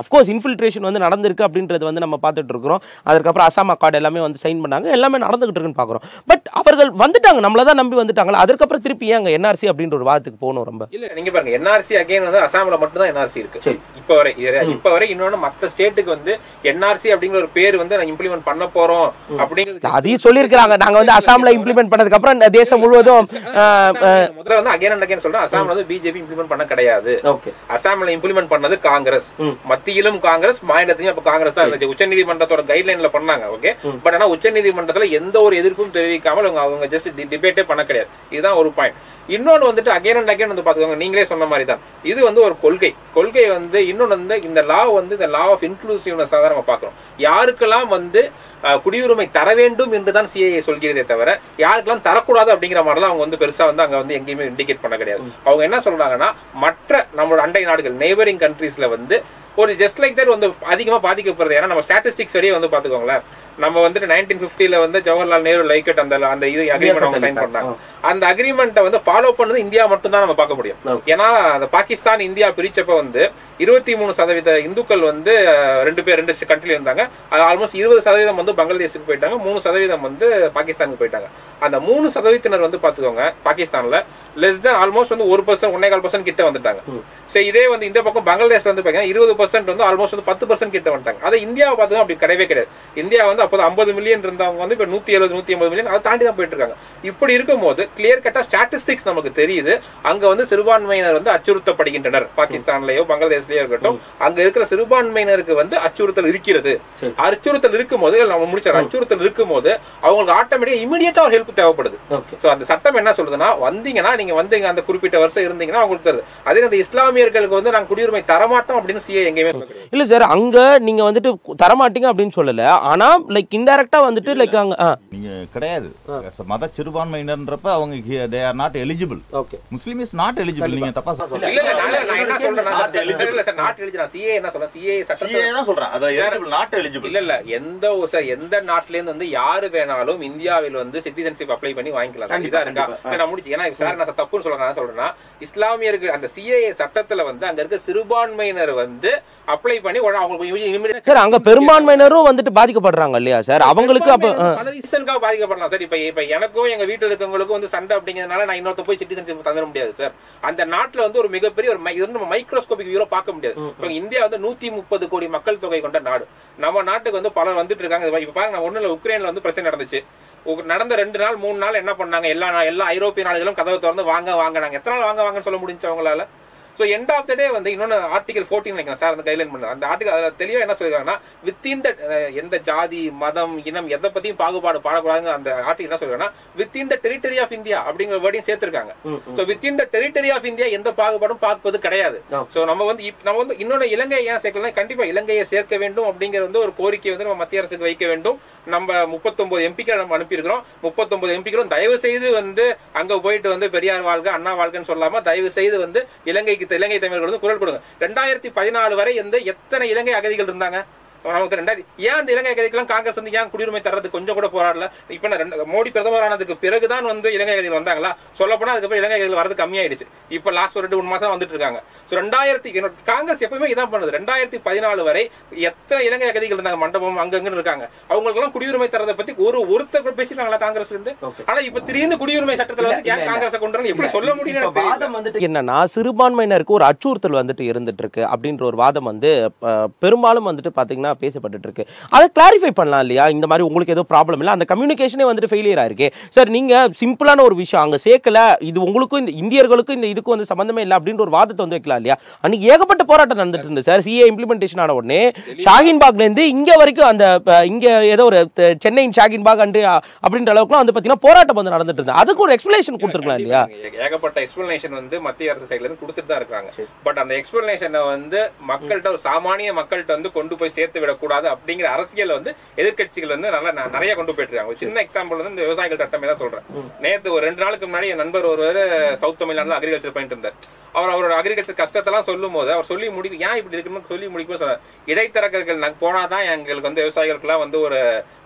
அஃப்கோர்ஸ் இன்ஃபில்ட்ரேஷன் வந்து நடந்திருக்கு அப்படின்றது வந்து நம்ம பார்த்துட்டு இருக்கிறோம் அதுக்கப்புறம் அசாம் அக்கார்டு எல்லாமே வந்து சைன் பண்ணாங்க எல்லாமே நடந்துகிட்டு இருக்குன்னு பார்க்குறோம் பட் அவர்கள் வந்துட்டாங்க நம்மள தான் நம்பி வந்துட்டாங்களா அதுக்கப்புறம் திருப்பி ஏன் அங்கே என்ஆர்சி அப்படின்ற ஒரு வாதத்துக்கு போகணும் ரொம்ப இல்ல நீங்க பாருங்க என்ஆர்சி அகைன் வந்து அசாம்ல மட்டும் தான் என்ஆர்சி இருக்கு இப்ப வரை இது- இப்ப வரை இன்னொன்னு மத்த ஸ்டேட்டுக்கு வந்து என்ஆர்சி அப்படிங்கிற ஒரு பேர் வந்து நான் இம்ப்ளிமெண்ட் பண்ண போறோம் அப்படிங்கிறது அதையும் சொல்லியிருக்கிறாங்க நாங்க வந்து அசாம்ல இம்ப்ளிமெண்ட் பண்ணதுக்கு அப்புறம் இந்த தேசம் முழுவதும் ஆஹ், ஆஹ், முதல்ல வந்து அகைன் அண்ட் அகைன் சொல்றேன் அசாம்ல வந்து பிஜேபி இம்ப்ளிமெண்ட் பண்ண கிடையாது ஓகே அசாம்ல இம்ப்ளிமெண்ட் பண்ணது காங்கிரஸ் ம். மத்தியிலும் காங்கிரஸ் மாநிலத்திலும் அப்ப காங்கிரஸ் தான் இருந்துச்சு உச்சநீதிமன்றத்தோட கைட்லைன்ல பண்ணாங்க ஓகே பட் ஆனா உச்சநீதிமன்றத்துல எந்த ஒரு எதிர்ப்பும் தெரிவிக்காமல் அவங்க அவங்க ஜஸ்ட் டிபேட்டே பண்ண கிடையாது இதுதான் ஒரு பாயிண்ட் இன்னொன்னு வந்துட்டு அகைன் அண்ட் அகைன் வந்து பாத்துக்கோங்க நீங்களே சொன்ன மாதிரி தான் இது வந்து ஒரு கொள்கை கொள்கை வந்து இன்னொன்னு வந்து இந்த லா வந்து இந்த லா ஆஃப் இன்க்ளூசிவ்னஸ் தான் நம்ம பாக்குறோம் யாருக்கெல்லாம் வந்து அஹ், குடியுரிமை தர வேண்டும் என்று தான் சிஏஏ சொல்கிறதே தவிர யாருக்கெல்லாம் தரக்கூடாது அப்படிங்கிற மாதிரிலாம் அவங்க வந்து பெருசா வந்து அங்க வந்து எங்கேயுமே இண்டிகேட் பண்ண கிடையாது அவங்க என்ன சொல்றாங்கன்னா மற்ற நம்மளோட அண்டை நாடுகள் நெய்பரிங் கண்ட்ரீஸ்ல வந்து ஒரு ஜஸ்ட் லைக் தட் வந்து அதிகமா பாதிக்கப்படுறது ஏன்னா நம்ம ஸ்டாட்டிஸ்டிக்ஸ் வெளியே வந்து பாத்துக்கோங்களேன் நம்ம வந்துட்டு நைன்டீன் பிப்டில வந்து ஜவஹர்லால் நேரு லைக்கட் அந்த அந்த இது அக்ரிமெண்ட் அவங்க சைன் பண்ணாங்க அந்த அக்ரிமெண்ட்டை வந்து ஃபாலோ பண்ணது இந்தியா மட்டும் தான் நம்ம பார்க்க முடியும் ஏன்னா அந்த பாகிஸ்தான் இந்தியா பிரிச்சப்ப வந்து இருபத்தி மூணு சதவீத இந்துக்கள் வந்து அஹ், ரெண்டு பேர் ரெண்டு கண்ட்ரில இருந்தாங்க அது ஆல்மோஸ்ட் இருபது சதவீதம் வந்து பங்களாதேஷுக்கு போயிட்டாங்க மூணு சதவீதம் வந்து பாகிஸ்தானுக்கு போயிட்டாங்க அந்த மூணு சதவீதத்தினர் வந்து பாத்துக்கோங்க பாகிஸ்தான்ல லெஸ் தென் ஆல்மோஸ்ட் வந்து ஒரு பர்சன்ட் ஒன்னே கால் பர்சன்ட் கிட்ட வந்துட்டாங்க சரி இதே வந்து இந்த பக்கம் பங்களாதேஷ்ல வந்து பாத்தீங்கன்னா இருபது பர்சன்ட் வந்து ஆல்மோஸ்ட் வந்து பத்து பர்சன்ட் கிட்ட வந்துட்டாங்க அதை இந்தியாவை பார்த்தா அப்படி கிடையவே கிடையாது இந்தியா வந்து அப்போது ஐம்பது மில்லியன் இருந்தவங்க வந்து இப்ப நூத்தி எழுபது நூத்தி ஐம்பது மில்லியன் அதை தாண்டி தான் போயிட்டு இருக்காங்க இப்படி இருக்கும்போது கிளியர் கட்டா ஸ்டாட்டிஸ்டிக்ஸ் நமக்கு தெரியுது அங்க வந்து சிறுபான்மையினர் வந்து அச்சுறுத்தப்படுகின்றனர் பாகிஸ்தான்லயோ பங்களாதேஷ்லயோ இருக்கட்டும் அங்க இருக்கிற சிறுபான்மையினருக்கு வந்து அச்சுறுத்தல் இருக்கிறது அச்சுறுத்தல் இருக்கும்போது நம்ம முடிச்சாரு அச்சுறுத்தல் இருக்கும்போது அவங்களுக்கு ஆட்டோமேட்டிக்கா இமிடியேட்டா ஒரு ஹெல்ப் தேவைப்படுது ஓகே சோ அந்த சட்டம் என்ன சொல்லுதுன்னா வந்தீங்கன்னா நீங்க வந்தீங்க அந்த குறிப்பிட்ட வருஷம் இருந்தீங்கன்னா உங்களுக்கு தருது அதே அந்த இஸ்லாமியர்களுக்கு வந்து நாங்க குடியுரிமை தரமாட்டோம் அப்படின்னு சிஏ எங்கேயுமே சொல்ல கிடையாது. இல்ல சார் அங்க நீங்க வந்துட்டு தரமாட்டீங்க அப்படின்னு சொல்லல ஆனா லைக் இன்டைரக்டா வந்துட்டு லைக் அங்க ஆ, நீங்க கிடையாது As a மத சிறுபான்மையினர்ன்றப்ப அவங்க they are not eligible okay Muslim is not eligible நீங்க தப்பா சொல்றீங்க இல்ல இல்ல நான் நான் என்ன சொல்றேன்னா Not சார், eligible. இல்ல சார் நாட் எலிஜிபிள் சிஏ என்ன சொல்றேன் சிஏ சட்டத்தை CA தான் சொல்றேன் அது எலிஜிபிள் நாட் எலிஜிபிள் இல்ல இல்ல எந்த ஒரு சார் எந்த நாட்டுல இருந்து வந்து யாரு வேணாலும் இந்தியாவில் வந்து சிட்டிசன்ஷிப் அப்ளை பண்ணி வாங்கிக்கலாம் சார். கண்டிப்பா, இதா இருக்கா கண்டிப்பா. இல்ல, நான் முடிச்சு ஏன்னா சார் நான் தப்புன்னு சொல்றேன் நான் சொல்றேன்னா இஸ்லாமியருக்கு அந்த சிஏஏ சட்டத்துல வந்து அங்க இருக்க சிறுபான்மையினர் வந்து அப்ளை பண்ணி உடனே அவங்களுக்கு immediate- சார் அங்க பெரும்பான்மையினரும் வந்துட்டு பாதிக்கப்படுறாங்க இல்லையா சார் அவங்களுக்கு அப்ப ஆ, பல ரீசனுக்காக பாதிக்கப்படலாம் சார் இப்ப இப்ப எனக்கும் எங்க வீட்டுல இருக்கவங்களுக்கும் வந்து சண்டை அப்படிங்கிறதுனால நான் இன்னொருத்த போய் சிட்டிசன்ஷிப் தந்துட முடியாது சார் அந்த நாட்டுல வந்து ஒரு மிகப்பெரிய ஒரு மை- இது வந்து நம்ம மைக்ரோஸ்கோபிக் வியூல பார்க்க முடியாது இப்ப இந்தியா வந்து நூத்தி முப்பது கோடி மக்கள் தொகை கொண்ட நாடு நம்ம நாட்டுக்கு வந்து பலர் வந்துட்டு இருக்காங்க இப்ப பாருங்க நான் ஒண்ணுல உக்ரைன்ல வந்து பிரச்சனை நடந்துச்சு உங்க- நடந்த ரெண்டு நாள் மூணு நாள் என்ன பண்ணாங்க எல்லா நா- எல்லா ஐரோப்பிய நாடுகளும் கதவை திறந்து வாங்க வாங்கினாங்க எத்தனை நாள் வாங்க வாங்கன்னு சொல்ல முடிஞ்சு அவங்களால so end of the day வந்து இன்னொன்னு ஆர்டிகல் 14 நினைக்கிறேன் சார் அந்த கைட்லைன் பண்ண அந்த ஆர்டிகல் அதுல தெளிவா என்ன சொல்லிருக்காங்கன்னா வித்தின் த எந்த ஜாதி மதம் இனம் எதை பத்தியும் பாகுபாடு பாடக்கூடாதுங்க அந்த ஆர்டிகல் என்ன சொல்றாங்கன்னா within the territory of India அப்படிங்கிற வேர்டையும் சேர்த்திருக்காங்க so within the territory of India எந்த பாகுபாடும் பார்ப்பது கிடையாது சோ நம்ம வந்து இப்- நம்ம வந்து இன்னொன்னு இலங்கை ஏன் சேர்க்கலாம் கண்டிப்பா இலங்கையை சேர்க்க வேண்டும் அப்படிங்கிற வந்து ஒரு கோரிக்கை வந்து நம்ம மத்திய அரசுக்கு வைக்க வேண்டும் நம்ம 39 எம்பிக்கள் நம்ம அனுப்பியிருக்கிறோம் 39 எம்பிக்களும் தயவு செய்து வந்து அங்க போயிட்டு வந்து பெரியார் வாழ்க அண்ணா வாழ்கன்னு சொல்லாம தயவு செய்து வந்து இலங்கைக்கு இலங்கை தமிழர்கள் வந்து குரல் கொடுங்க ரெண்டாயிரத்தி பதினாலு வரை வந்து எத்தனை இலங்கை அகதிகள் இருந்தாங்க நமக்கு ரெண்டாயிரத்தி ஏன் அந்த இலங்கை அகதிக்கெல்லாம் காங்கிரஸ் வந்து ஏன் குடியுரிமை தர்றது கொஞ்சம் கூட போராடல இப்ப நான் ரெண்டு- மோடி பிரதமர் ஆனதுக்கு பிறகுதான் வந்து இலங்கை அகதிகள் வந்தாங்களா சொல்ல போனா அதுக்கப்புறம் இலங்கை அகதிகள் வரது கம்மியாயிடுச்சு இப்ப லாஸ்ட் ஒரு ரெண்டு மூணு மாசம் வந்துட்டு இருக்காங்க சோ ரெண்டாயிரத்தி என்னோட காங்கிரஸ் எப்பவுமே இதான் பண்ணுது ரெண்டாயிரத்தி பதினாலு வரை எத்தனை இலங்கை அகதிகள் இருந்தாங்க மண்டபம் அங்கங்க இருக்காங்க அவங்களுக்கு எல்லாம் குடியுரிமை தரதை பத்தி ஒரு ஒருத்தர் கூட பேசிட்டாங்களா காங்கிரஸ்ல இருந்து ஆனா இப்ப திடீர்னு குடியுரிமை சட்டத்துல வந்து இல்ல, ஏன் இல்ல. காங்கிரஸ் கொண்டு வரணும் எப்படி சொல்ல முடியும்னு இப்ப எனக்கு தெரியல. வாதம் வந்துட்டு என்னன்னா சிறுபான்மையினருக்கு ஒரு அச்சுறுத்தல் வந்துட்டு இருந்துட்டு இருக்கு அப்படின்ற ஒரு வாதம் வந்து அஹ், பெரும்பாலும் வந்துட்டு பாத்தீங்கன்னா பேசப்பட்டுட்டு இருக்கு அதை கிளாரிஃபை பண்ணலாம் இல்லையா இந்த மாதிரி உங்களுக்கு ஏதோ ப்ராப்ளம் இல்லை அந்த கம்யூனிகேஷனே வந்துட்டு ஃபெயிலியர் ஆயிருக்கு சார் நீங்க சிம்பிளான ஒரு விஷயம் அங்க சேர்க்கல இது உங்களுக்கும் இந்த இந்தியர்களுக்கும் இந்த இதுக்கும் வந்து சம்பந்தமே இல்லை அப்படின்ற ஒரு வாதத்தை வந்து வைக்கலாம் இல்லையா அன்னைக்கு ஏகப்பட்ட போராட்டம் நடந்துட்டு இருந்து சார் சிஏ இம்ப்ளிமெண்டேஷன் ஆன உடனே ஷாஹின் பாக்ல இருந்து இங்க வரைக்கும் அந்த அஹ், இங்க ஏதோ ஒரு த- சென்னையின் ஷாஹின் பாக் அண்டு அப்படின்ற அளவுக்குலாம் வந்து பாத்தீங்கன்னா போராட்டம் வந்து நடந்துட்டு இருந்தது அதுக்கு ஒரு எக்ஸ்பிளேஷன் கொடுத்துருக்கலாம் இல்லையா ஏ- ஏகப்பட்ட எக்ஸ்பிளனேஷன் வந்து மத்திய அரசு சைடுல இருந்து கொடுத்துட்டு தான் இருக்காங்க பட் அந்த எக்ஸ்பிளனேஷனை வந்து மக்கள்கிட்ட ஒரு சாமானிய மக்கள்கிட்ட வந்து கொண்டு போய் சேர்த்து விடக்கூடாது அப்படிங்கிற அரசியல் வந்து எதிர்க்கட்சிகள் வந்து நல்லா ந- நிறைய கொண்டு போயிட்டு இருக்காங்க ஒரு சின்ன எக்ஸாம்பிள் வந்து இந்த விவசாயிகள் சட்டமே தான் சொல்றேன் நேத்து ஒரு ரெண்டு நாளுக்கு முன்னாடி என் நண்பர் ஒருவர் சவுத் தமிழ்நாடுல அக்ரிகல்ச்சர் பண்ணிட்டு இருந்தார் அவர் அவரோட அக்ரிகல்ச்சர் கஷ்டத்தெல்லாம் சொல்லும் போது அவர் சொல்லி முடிக்கும் ஏன் இப்படி இருக்குன்னு சொல்லி முடிக்கும் சொன்னார் இடைத்தரகர்கள் நாங்க போனாதான் எங்களுக்கு வந்து விவசாயிகளுக்குலாம் வந்து ஒரு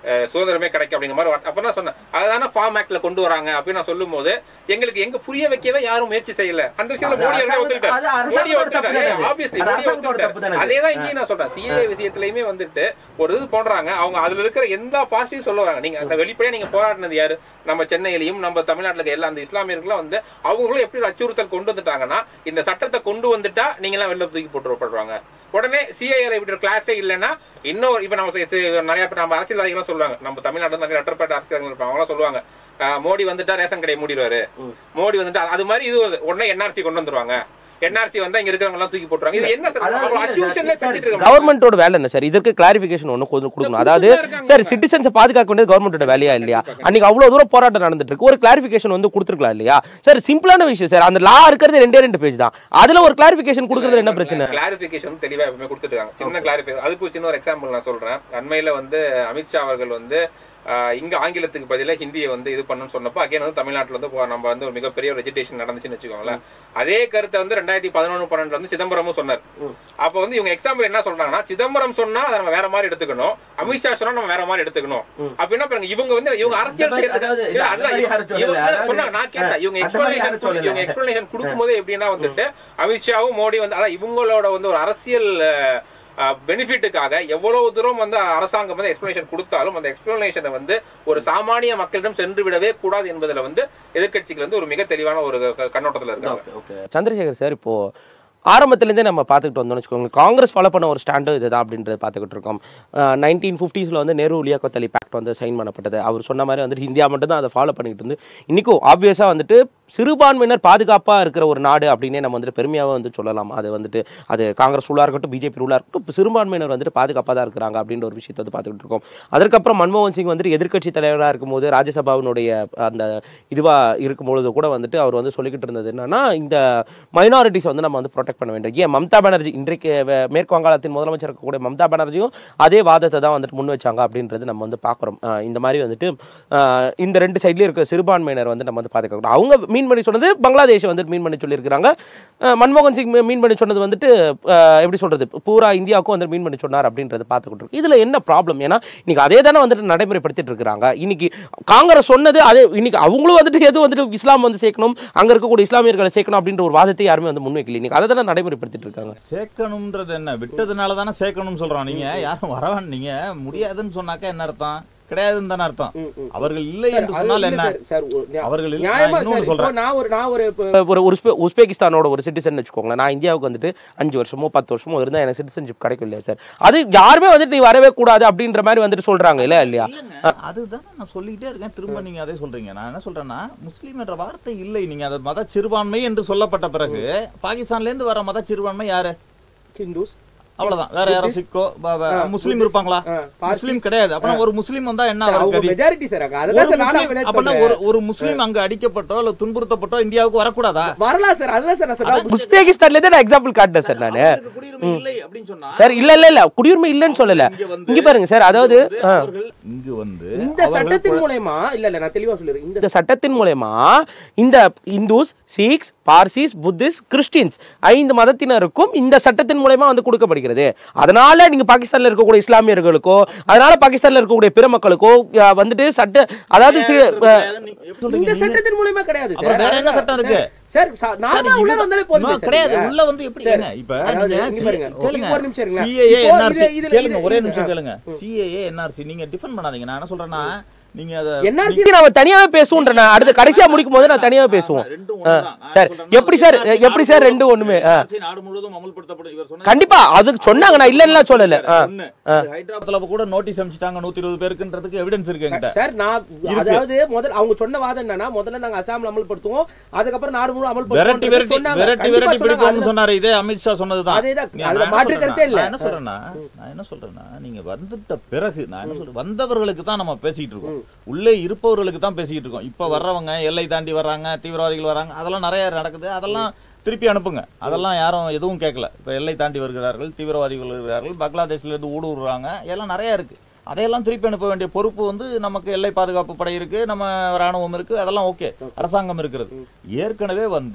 அஹ், சுதந்திரமே கிடைக்கும் அப்படிங்கிற மாதிரி வார்த்தை- அப்ப நான் சொன்னேன் அதுதானே ஃபார்ம் ஆக்ட்ல கொண்டு வராங்க அப்படின்னு நான் சொல்லும் போது எங்களுக்கு எங்க புரிய வைக்கவே யாரும் முயற்சி செய்யல அந்த விஷயத்துல அது மோடி அவர்களே அரசாங்க- ஒத்துக்கிட்டார் அது அரசாங்கத்தோட மோடி ஒத்துக்கிட்டார் தப்பு தானே ஆப்வியஸ்லி அது மோடி அரசாங்கத்தோட தப்பு தானே ஒத்துக்கிட்டார் அது. அதே தான் இங்கேயும் நான் சொல்றேன் சிஏ விஷயத்திலயுமே வந்துட்டு ஒரு இது பண்றாங்க அவங்க அதுல இருக்கிற எந்த பாசிட்டிவ் சொல்ல வராங்க நீங்க அந்த வெளிப்படையா நீங்க போராடினது யாரு நம்ம சென்னையிலயும் நம்ம தமிழ்நாட்டுல இருக்க எல்லா அந்த இஸ்லாமியர்களும் வந்து அவங்களும் எப்படி ஒரு அச்சுறுத்தல் கொண்டு வந்துட்டாங்கன்னா இந்த சட்டத்தை கொண்டு வந்துட்டா நீங்க எல்லாம் வெளில தூக்கி போட்டுப்படுறாங்க உடனே சிஐஆர் இப்படி ஒரு கிளாஸே இல்லைன்னா இன்னும் இப்ப நம்ம இது நிறைய பேர் நம்ம அரசியல்வாதிகளும் சொல்லுவாங்க நம்ம தமிழ்நாட்டுல நிறைய ரெட்டர்பேட்ட அரசியல்வாதிகள் இருப்பாங்க அவங்களாம் சொல்லுவாங்க ஆஹ், மோடி வந்துட்டா ரேஷன் கடையை மூடிடுவாரு மோடி வந்துட்டா அது மாதிரி இது ஒரு- உடனே என்ஆர்சி கொண்டு வந்துருவாங்க என்ஆர்சி வந்தா இங்க இருக்கிறவங்க எல்லாம் தூக்கி போட்டுருவாங்க இது என்ன சார் அதாவது ஒரு இல்ல assumption ல சார், பேசிட்டு இருக்க கவர்மெண்டோட வேலை என்ன சார் இதற்கு கிளாரிபிகேஷன் ஒன்று கொடுக்கணும் அதாவது கொடுத்துதான் சார் இருக்காங்க. சிட்டிசன்ஸை பாதுகாக்க வேண்டியது கவர்மெண்டோட வேலையா இல்லையா அன்னைக்கு அவ்வளவு தூரம் போராட்டம் நடந்துட்டு இருக்கு ஒரு கிளாரிபிகேஷன் வந்து கொடுத்துருக்கலாம் இல்லையா சார் சிம்பிளான விஷயம் சார் அந்த லா இருக்கிறது ரெண்டே ரெண்டு பேஜ் தான் அதுல ஒரு கிளாரிபிகேஷன் கொடுக்கறது என்ன பிரச்சனை கிளாரிபிகேஷன் தெளிவா எப்பவுமே கொடுத்துட்டு இருக்காங்க சின்ன கிளாரிபிகேஷன் அதுக்கு ஒரு சின்ன ஒரு எக்ஸாம்பிள் நான் சொல்றேன் அண்மையில வந்து அமித்ஷா அவர்கள் வந்து ஆஹ், இங்க ஆங்கிலத்துக்கு பதிலா ஹிந்தியை வந்து இது பண்ணணும்னு சொன்னப்போ அகைன் வந்து தமிழ்நாட்டுல வந்து போ- நம்ம வந்து ஒரு மிகப்பெரிய ஒரு எஜுகேஷன் நடந்துச்சுன்னு வச்சுக்கோங்களேன் அதே கருத்தை வந்து ரெண்டாயிரத்தி பதினொன்று பன்னெண்டுல வந்து சிதம்பரமும் சொன்னார் அப்ப வந்து இவங்க எக்ஸாம்பிள் என்ன சொல்றாங்கன்னா சிதம்பரம் சொன்னா அதை நம்ம வேற மாதிரி எடுத்துக்கணும் அமித்ஷா சொன்னா நம்ம வேற மாதிரி எடுத்துக்கணும் அப்படின்னா பாருங்க இவங்க வந்து இவங்க அரசியல் இந்த மாதிரி செய்யறதுக்கு- அதாவது இல்ல, அந்த அதுதான் மாதிரி யாரும் சொல்லல. இவங்க அதாவது- சொன்னாங்க நான் கேட்டேன் இவங்க அந்த மாதிரி யாரும் எக்ஸ்பிளனேஷன் சொல்லல. இவங்க எக்ஸ்பிளனேஷன் கொடுக்கும்போது எப்படின்னா வந்துட்டு அமித்ஷாவும் மோடி வந்து அதான் இவங்களோட வந்து ஒரு அரசியல் பெனிஃபிட்டுக்காக எவ்வளவு தூரம் வந்து அரசாங்கம் வந்து எக்ஸ்பிளனேஷன் கொடுத்தாலும் அந்த எக்ஸ்பிளனேஷனை வந்து ஒரு சாமானிய மக்களிடம் சென்று விடவே கூடாது என்பதுல வந்து எதிர்க்கட்சிகள் வந்து ஒரு மிக தெளிவான ஒரு க- கண்ணோட்டத்துல இருக்காங்க ஓகே ஓகே சந்திரசேகர் சார் இப்போ ஆரம்பத்துலேருந்தே நம்ம பார்த்துக்கிட்டு வந்தோம்னு வச்சுக்கோங்க காங்கிரஸ் ஃபாலோ பண்ண ஒரு ஸ்டாண்டு இதுதான் அப்படின்றத பார்த்துக்கிட்டு இருக்கோம் நைன்டீன் ஃபிஃப்டிஸில் வந்து நேரு லியாக்கத் அலி பேக்ட் வந்து சைன் பண்ணப்பட்டது அவர் சொன்ன மாதிரி வந்துட்டு இந்தியா மட்டும் தான் அதை ஃபாலோ பண்ணிட்டு இருந்து இன்றைக்கும் ஆப்வியஸாக வந்துட்டு சிறுபான்மையினர் பாதுகாப்பாக இருக்கிற ஒரு நாடு அப்படின்னே நம்ம வந்துட்டு பெருமையாக வந்து சொல்லலாம் அது வந்துட்டு அது காங்கிரஸ் ரூலாக இருக்கட்டும் பிஜேபி ரூலாக இருக்கட்டும் இப்ப சிறுபான்மையினர் வந்துட்டு பாதுகாப்பாக தான் இருக்கிறாங்க அப்படின்ற ஒரு விஷயத்தை வந்து பார்த்துக்கிட்டு இருக்கோம் அதற்கப்புறம் மன்மோகன் சிங் வந்துட்டு எதிர்க்கட்சி தலைவராக இருக்கும்போது ராஜ்யசபாவினுடைய அந்த இதுவாக இருக்கும்பொழுது கூட வந்துட்டு அவர் வந்து சொல்லிக்கிட்டு இருந்தது என்னன்னா இந்த மைனாரிட்டிஸ் வந்து நம்ம வந்து ப்ரொடெக்ட் பண்ண வேண்டும் ஏன் மம்தா பானர்ஜி இன்றைக்கு வே- மேற்கு வங்காளத்தின் முதலமைச்சர் இருக்கக்கூடிய மம்தா பானர்ஜியும் அதே வாதத்தை தான் வந்துட்டு முன் வச்சாங்க அப்படின்றது நம்ம வந்து பார்க்குறோம் இந்த மாதிரி வந்துட்டு ஆஹ் இந்த ரெண்டு சைட்லேயும் இருக்க சிறுபான்மையினர் வந்து நம்ம வந்து பாதுகாக்கணும் அவங்க மீன் பண்ணி சொன்னது பங்களாதேஷ் வந்து மீன் பண்ணி சொல்லியிருக்கிறாங்க ஆஹ் மன்மோகன் சிங் மீன் பண்ணி சொன்னது வந்துட்டு ஆஹ் எப்படி சொல்றது பூரா இந்தியாவுக்கும் வந்து மீன் பண்ணி சொன்னார் அப்படின்றது பார்த்துக்கிட்டு இருக்கோம் இதுல என்ன ப்ராப்ளம் ஏன்னா இன்னைக்கு அதே தானே வந்துட்டு நடைமுறைப்படுத்திட்டு இருக்கிறாங்க இன்னைக்கு காங்கிரஸ் சொன்னது அதே இன்னைக்கு அவங்களும் வந்துட்டு எது வந்துட்டு இஸ்லாம் வந்து சேர்க்கணும் அங்க இருக்கக்கூடிய இஸ்லாமியர்களை சேர்க்கணும் அப்படின்ற ஒரு வாதத்தை யாருமே வந்து முன்வைக்கல இன்னைக்கு அதை தானே நடைமுறைப்படுத்திட்டு இருக்காங்க சேர்க்கணும்ன்றது என்ன விட்டதுனால தானே சேர்க்கணும்னு சொல்றோம் நீங்க யாரும் வரவேன் நீங்க முடியாதுன்னு சொன்னாக்கா என்ன அர்த்தம் கிடையாதுன்னு தானே அர்த்தம் ம், ம். அவர்கள் இல்லை சார், என்று அது சொன்னால் இல்ல என்ன சார், சார், ஒரு நியா- அவர்கள் இல்லை. நியாயமா நான் இன்னொன்னு சார், இப்போ சொல்றேன். நான் ஒரு நான் ஒரு இப்போ ஒரு உஸ்பெ உஸ்பெகிஸ்தானோட ஒரு சிட்டிசன் வச்சுக்கோங்களேன் நான் இந்தியாவுக்கு வந்துட்டு அஞ்சு வருஷமோ பத்து வருஷமோ இருந்தால் எனக்கு சிட்டிசன்ஷிப் கிடைக்கும் இல்லையா சார் அது யாருமே வந்துட்டு நீ வரவே கூடாது அப்படின்ற மாதிரி வந்துட்டு சொல்றாங்க இல்ல இல்லையா இல்லைங்க அதுதான் நான் சொல்லிக்கிட்டே இருக்கேன் திரும்ப நீங்க அதே சொல்றீங்க நான் என்ன சொல்றேன்னா முஸ்லீம் என்ற வார்த்தை இல்லை நீங்க அது மத சிறுபான்மை என்று சொல்லப்பட்ட பிறகு பாகிஸ்தான்ல இருந்து வர மத சிறுபான்மை யாரு ஹிந்துஸ் அவ்வளவுதான் வேற யாரும் சிக்கோ ப- ப- ஆ, முஸ்லீம் புத்திஸ்ட், இருப்பாங்களா ஆ, பார்சிஸ். முஸ்லீம் கிடையாது அப்பனா ஒரு முஸ்லீம் வந்தா என்ன அவங்க அவருக்கு கதி? மெஜாரிட்டி சார் அங்க ஒரு அதான் சார் நானும் முஸ்லீம் அப்பவே அப்பனா சொல்றேன். ஒரு ஒரு முஸ்லீம் அங்க அடிக்கப்பட்டோ இல்ல துன்புறுத்தப்பட்டோ இந்தியாவுக்கு வரக்கூடாதா வரலாம் சார் அதுதான் சார் நான் சொல்றேன் உஸ்பெகிஸ்தான்ல இருந்து நான் எக்ஸாம்பிள் காட்டினேன் சார் நானு அவங்களுக்கு குடியுரிமை இல்லை அப்படின்னு சொன்னா சார் இல்ல இல்ல இல்ல குடியுரிமை இல்லைன்னு சொல்லல இங்க வந்து- இங்க பாருங்க சார் அதாவது இங்க வந்து ஆ. அவர்கள் இங்கு வந்து இந்த அவர்கள் சட்டத்தின் மூலயமா இல்ல இல்ல நான் தெளிவா சொல்லிடுறேன் இந்த இந்த சட்டத்தின் மூலயமா இந்த Hindus Sikhs Parsis Buddhist Christians ஐந்து மதத்தினருக்கும் இந்த சட்டத்தின் மூலயமா வந்து கொடுக்கப்படுகிறது அதனால நீங்க பாகிஸ்தான்ல இருக்கக்கூடிய இஸ்லாமியர்களுக்கோ அதனால பாகிஸ்தான்ல இருக்கக்கூடிய பிற மக்களுக்கோ அஹ், வந்துட்டு சட்ட அதாவது சிறு- அஹ், எப்படி சொல்றீங்க இந்த நீங்க? சட்டத்தின் மூலயமா கிடையாது அப்புறம் சார் வேற என்ன சட்டம் இருக்கு? சார் சா- நார்மலா சார், உள்ள இதுதான். வந்தாலே போதும் No, சார் கிடையாது நீங்க. உள்ள வந்து எப்படி சார், ஏங்க, இப்ப அதாவது நீங்க இங்க சி- பாருங்க, கேளுங்க. ஒரு நிமிஷம் இருங்க. CAA, இப்போ NRC, இது- இதுல- கேளுங்க, இது- ஒரே இது- நிமிஷம் ஆ. கேளுங்க CAA, NRC, நீங்க டிஃபன் பண்ணாதீங்க நான் என்ன சொல்றேன்னா நீங்க அதை NRC இது நம்ம தனியாவே பேசுவோன்ற நான் அடுத்த கடைசியா முடிக்கும் போது நான் தனியாவே பேசுவோம் ரெண்டும் ஒண்ணுதான். நான் சார், சொல்றேன்னா, எப்படி சார், NRC எப்படி சார் நாடு ரெண்டும் ஒண்ணுமே? ஆ. NRC நாடு முழுவதும் அமல்படுத்தப்படும் இவர் சொன்னது கண்டிப்பா அது சொன்னாங்க நான் இல்லைன்னா சொல்லல ஆ. ஒண்ணு. அது ஹைதராபாத்ல கூட நோட்டீஸ் அனுப்பிச்சிட்டாங்க நூத்தி இருபது பேருக்குன்றதுக்கு எவிடன்ஸ் இருக்கு என்கிட்ட சார் நான் இருக்கு. அதாவது முதல் அவங்க சொன்ன வாதம் என்னன்னா முதல்ல நாங்க அசாம்ல அமல்படுத்துவோம் அதுக்கப்புறம் நாடு முழு விரட்டி அமல்படுத்துவோம் விரட்டி சொன்னாங்க விரட்டி கண்டிப்பா விரட்டி சொன்னாங்க. பிடிப்போம்னு அதுல- சொன்னாரு இதே அமித்ஷா சொன்னதுதான் அதேதான். நீ- அதுல நான் என்ன மாற்று சொல்றேன்னா- கருத்தே இல்ல. நான் என்ன சொல்றேன்னா நான் என்ன சொல்றேன்னா நீங்க வந்துட்ட பிறகு நான் என்ன சொல்றேன் வந்தவர்களுக்கு தான் நம்ம பேசிட்டு இருக்கோம் உள்ளே இருப்பவர்களுக்கு தான் பேசிட்டு இருக்கோம் இப்ப வர்றவங்க எல்லை தாண்டி வர்றாங்க தீவிரவாதிகள் வர்றாங்க அதெல்லாம் நிறைய நடக்குது அதெல்லாம் திருப்பி அனுப்புங்க அதெல்லாம் யாரும் எதுவும் கேட்கல இப்ப எல்லை தாண்டி வருகிறார்கள் தீவிரவாதிகள் வருகிறார்கள் பங்களாதேஷ்ல இருந்து ஊடுருவாங்க இதெல்லாம் நிறைய இருக்கு அதையெல்லாம் திருப்பி அனுப்ப வேண்டிய பொறுப்பு வந்து நமக்கு எல்லை பாதுகாப்பு படை இருக்கு நம்ம ராணுவம் இருக்கு அதெல்லாம் ஓகே அரசாங்கம் இருக்கிறது ஏற்கனவே வந்து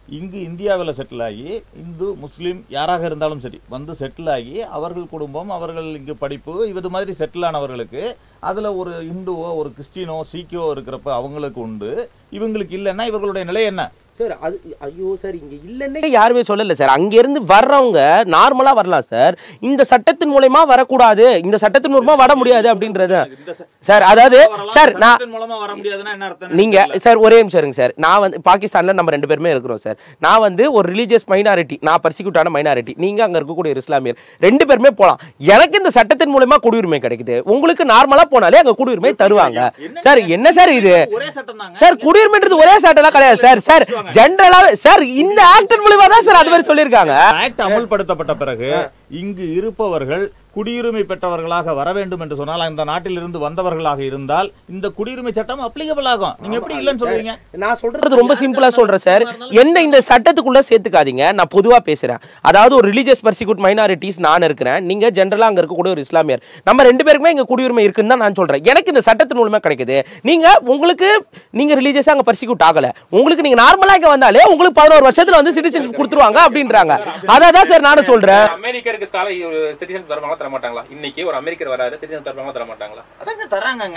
இங்கு இந்தியாவில் செட்டில் ஆகி இந்து முஸ்லீம் யாராக இருந்தாலும் சரி வந்து செட்டில் ஆகி அவர்கள் குடும்பம் அவர்கள் இங்கு படிப்பு இது மாதிரி செட்டில் ஆனவர்களுக்கு அதில் ஒரு இந்துவோ ஒரு கிறிஸ்டினோ சீக்கியோ இருக்கிறப்ப அவங்களுக்கு உண்டு இவங்களுக்கு இல்லைன்னா இவர்களுடைய நிலை என்ன சார் அது ஐயோ சார் இங்க இல்லன்னே யாருமே சொல்லல சார் அங்க இருந்து வர்றவங்க நார்மலா வரலாம் சார் இந்த சட்டத்தின் மூலயமா வரக்கூடாது இந்த சட்டத்தின் மூலமா வர முடியாது அப்படின்றது சார் அதாவது சார் நான் மூலமா வர முடியாதுன்னா என்ன அர்த்தம் நீங்க சார் ஒரே நிமிஷம் இருங்க சார் நான் வந்து பாகிஸ்தான்ல நம்ம ரெண்டு பேருமே இருக்கிறோம் சார் நான் வந்து ஒரு ரிலீஜியஸ் மைனாரிட்டி நான் பர்சிக்யூட் ஆன மைனாரிட்டி நீங்க அங்க இருக்கக்கூடிய ஒரு இஸ்லாமியர் ரெண்டு பேருமே போலாம் எனக்கு இந்த சட்டத்தின் மூலமா குடியுரிமை கிடைக்குது உங்களுக்கு நார்மலா போனாலே அங்க குடியுரிமை தருவாங்க சார் என்ன சார் இது ஒரே சட்டம் தாங்க சார் குடியுரிமைன்றது ஒரே சட்டம்லாம் கிடையாது சார் சார் ஜென்ரலா சார் இந்த ஆக்டின் மூலமா தான் சார் அது மாதிரி சொல்லியிருக்காங்க ஆக்ட் அமல்படுத்தப்பட்ட பிறகு இங்கு இருப்பவர்கள் குடியுரிமை பெற்றவர்களாக வர வேண்டும் என்று சொன்னால் அந்த நாட்டிலிருந்து வந்தவர்களாக இருந்தால் இந்த குடியுரிமை சட்டம் அப்ளிகபிள் ஆகும் நீங்க எப்படி இல்லைன்னு சொல்றீங்க நான் சொல்றது சொல்றது ரொம்ப சிம்பிளா சொல்றேன் சார் என்ன இந்த சட்டத்துக்குள்ள சேர்த்துக்காதீங்க நான் பொதுவா பேசுறேன் அதாவது ஒரு ரிலீஜியஸ் பர்சிக்யூட் மைனாரிட்டிஸ் நான் இருக்கிறேன் நீங்க ஜென்ரலா அங்க இருக்கக்கூடிய ஒரு இஸ்லாமியர் நம்ம ரெண்டு பேருக்குமே இங்க குடியுரிமை இருக்குன்னு தான் நான் சொல்றேன் எனக்கு இந்த சட்டத்தின் மூலமா கிடைக்குது நீங்க உங்களுக்கு நீங்க ரிலீஜியஸா அங்க பர்சிக்யூட் ஆகல உங்களுக்கு நீங்க நார்மலா இங்க வந்தாலே உங்களுக்கு பதினோரு வருஷத்துல வந்து சிட்டிசன் கொடுத்துருவாங்க அப்படின்றாங்க அதான் சார் நானும் சொல்றேன் அமெரிக்கருக்கு ஸ்கால சிட்டிசன் தருவாங்களா தர மாட்டாங்களா இன்னைக்கு ஒரு அமெரிக்கர் வராரு சிட்டிசன் தருவாங்களா தர மாட்டாங்களா அதாங்க தராங்கங்க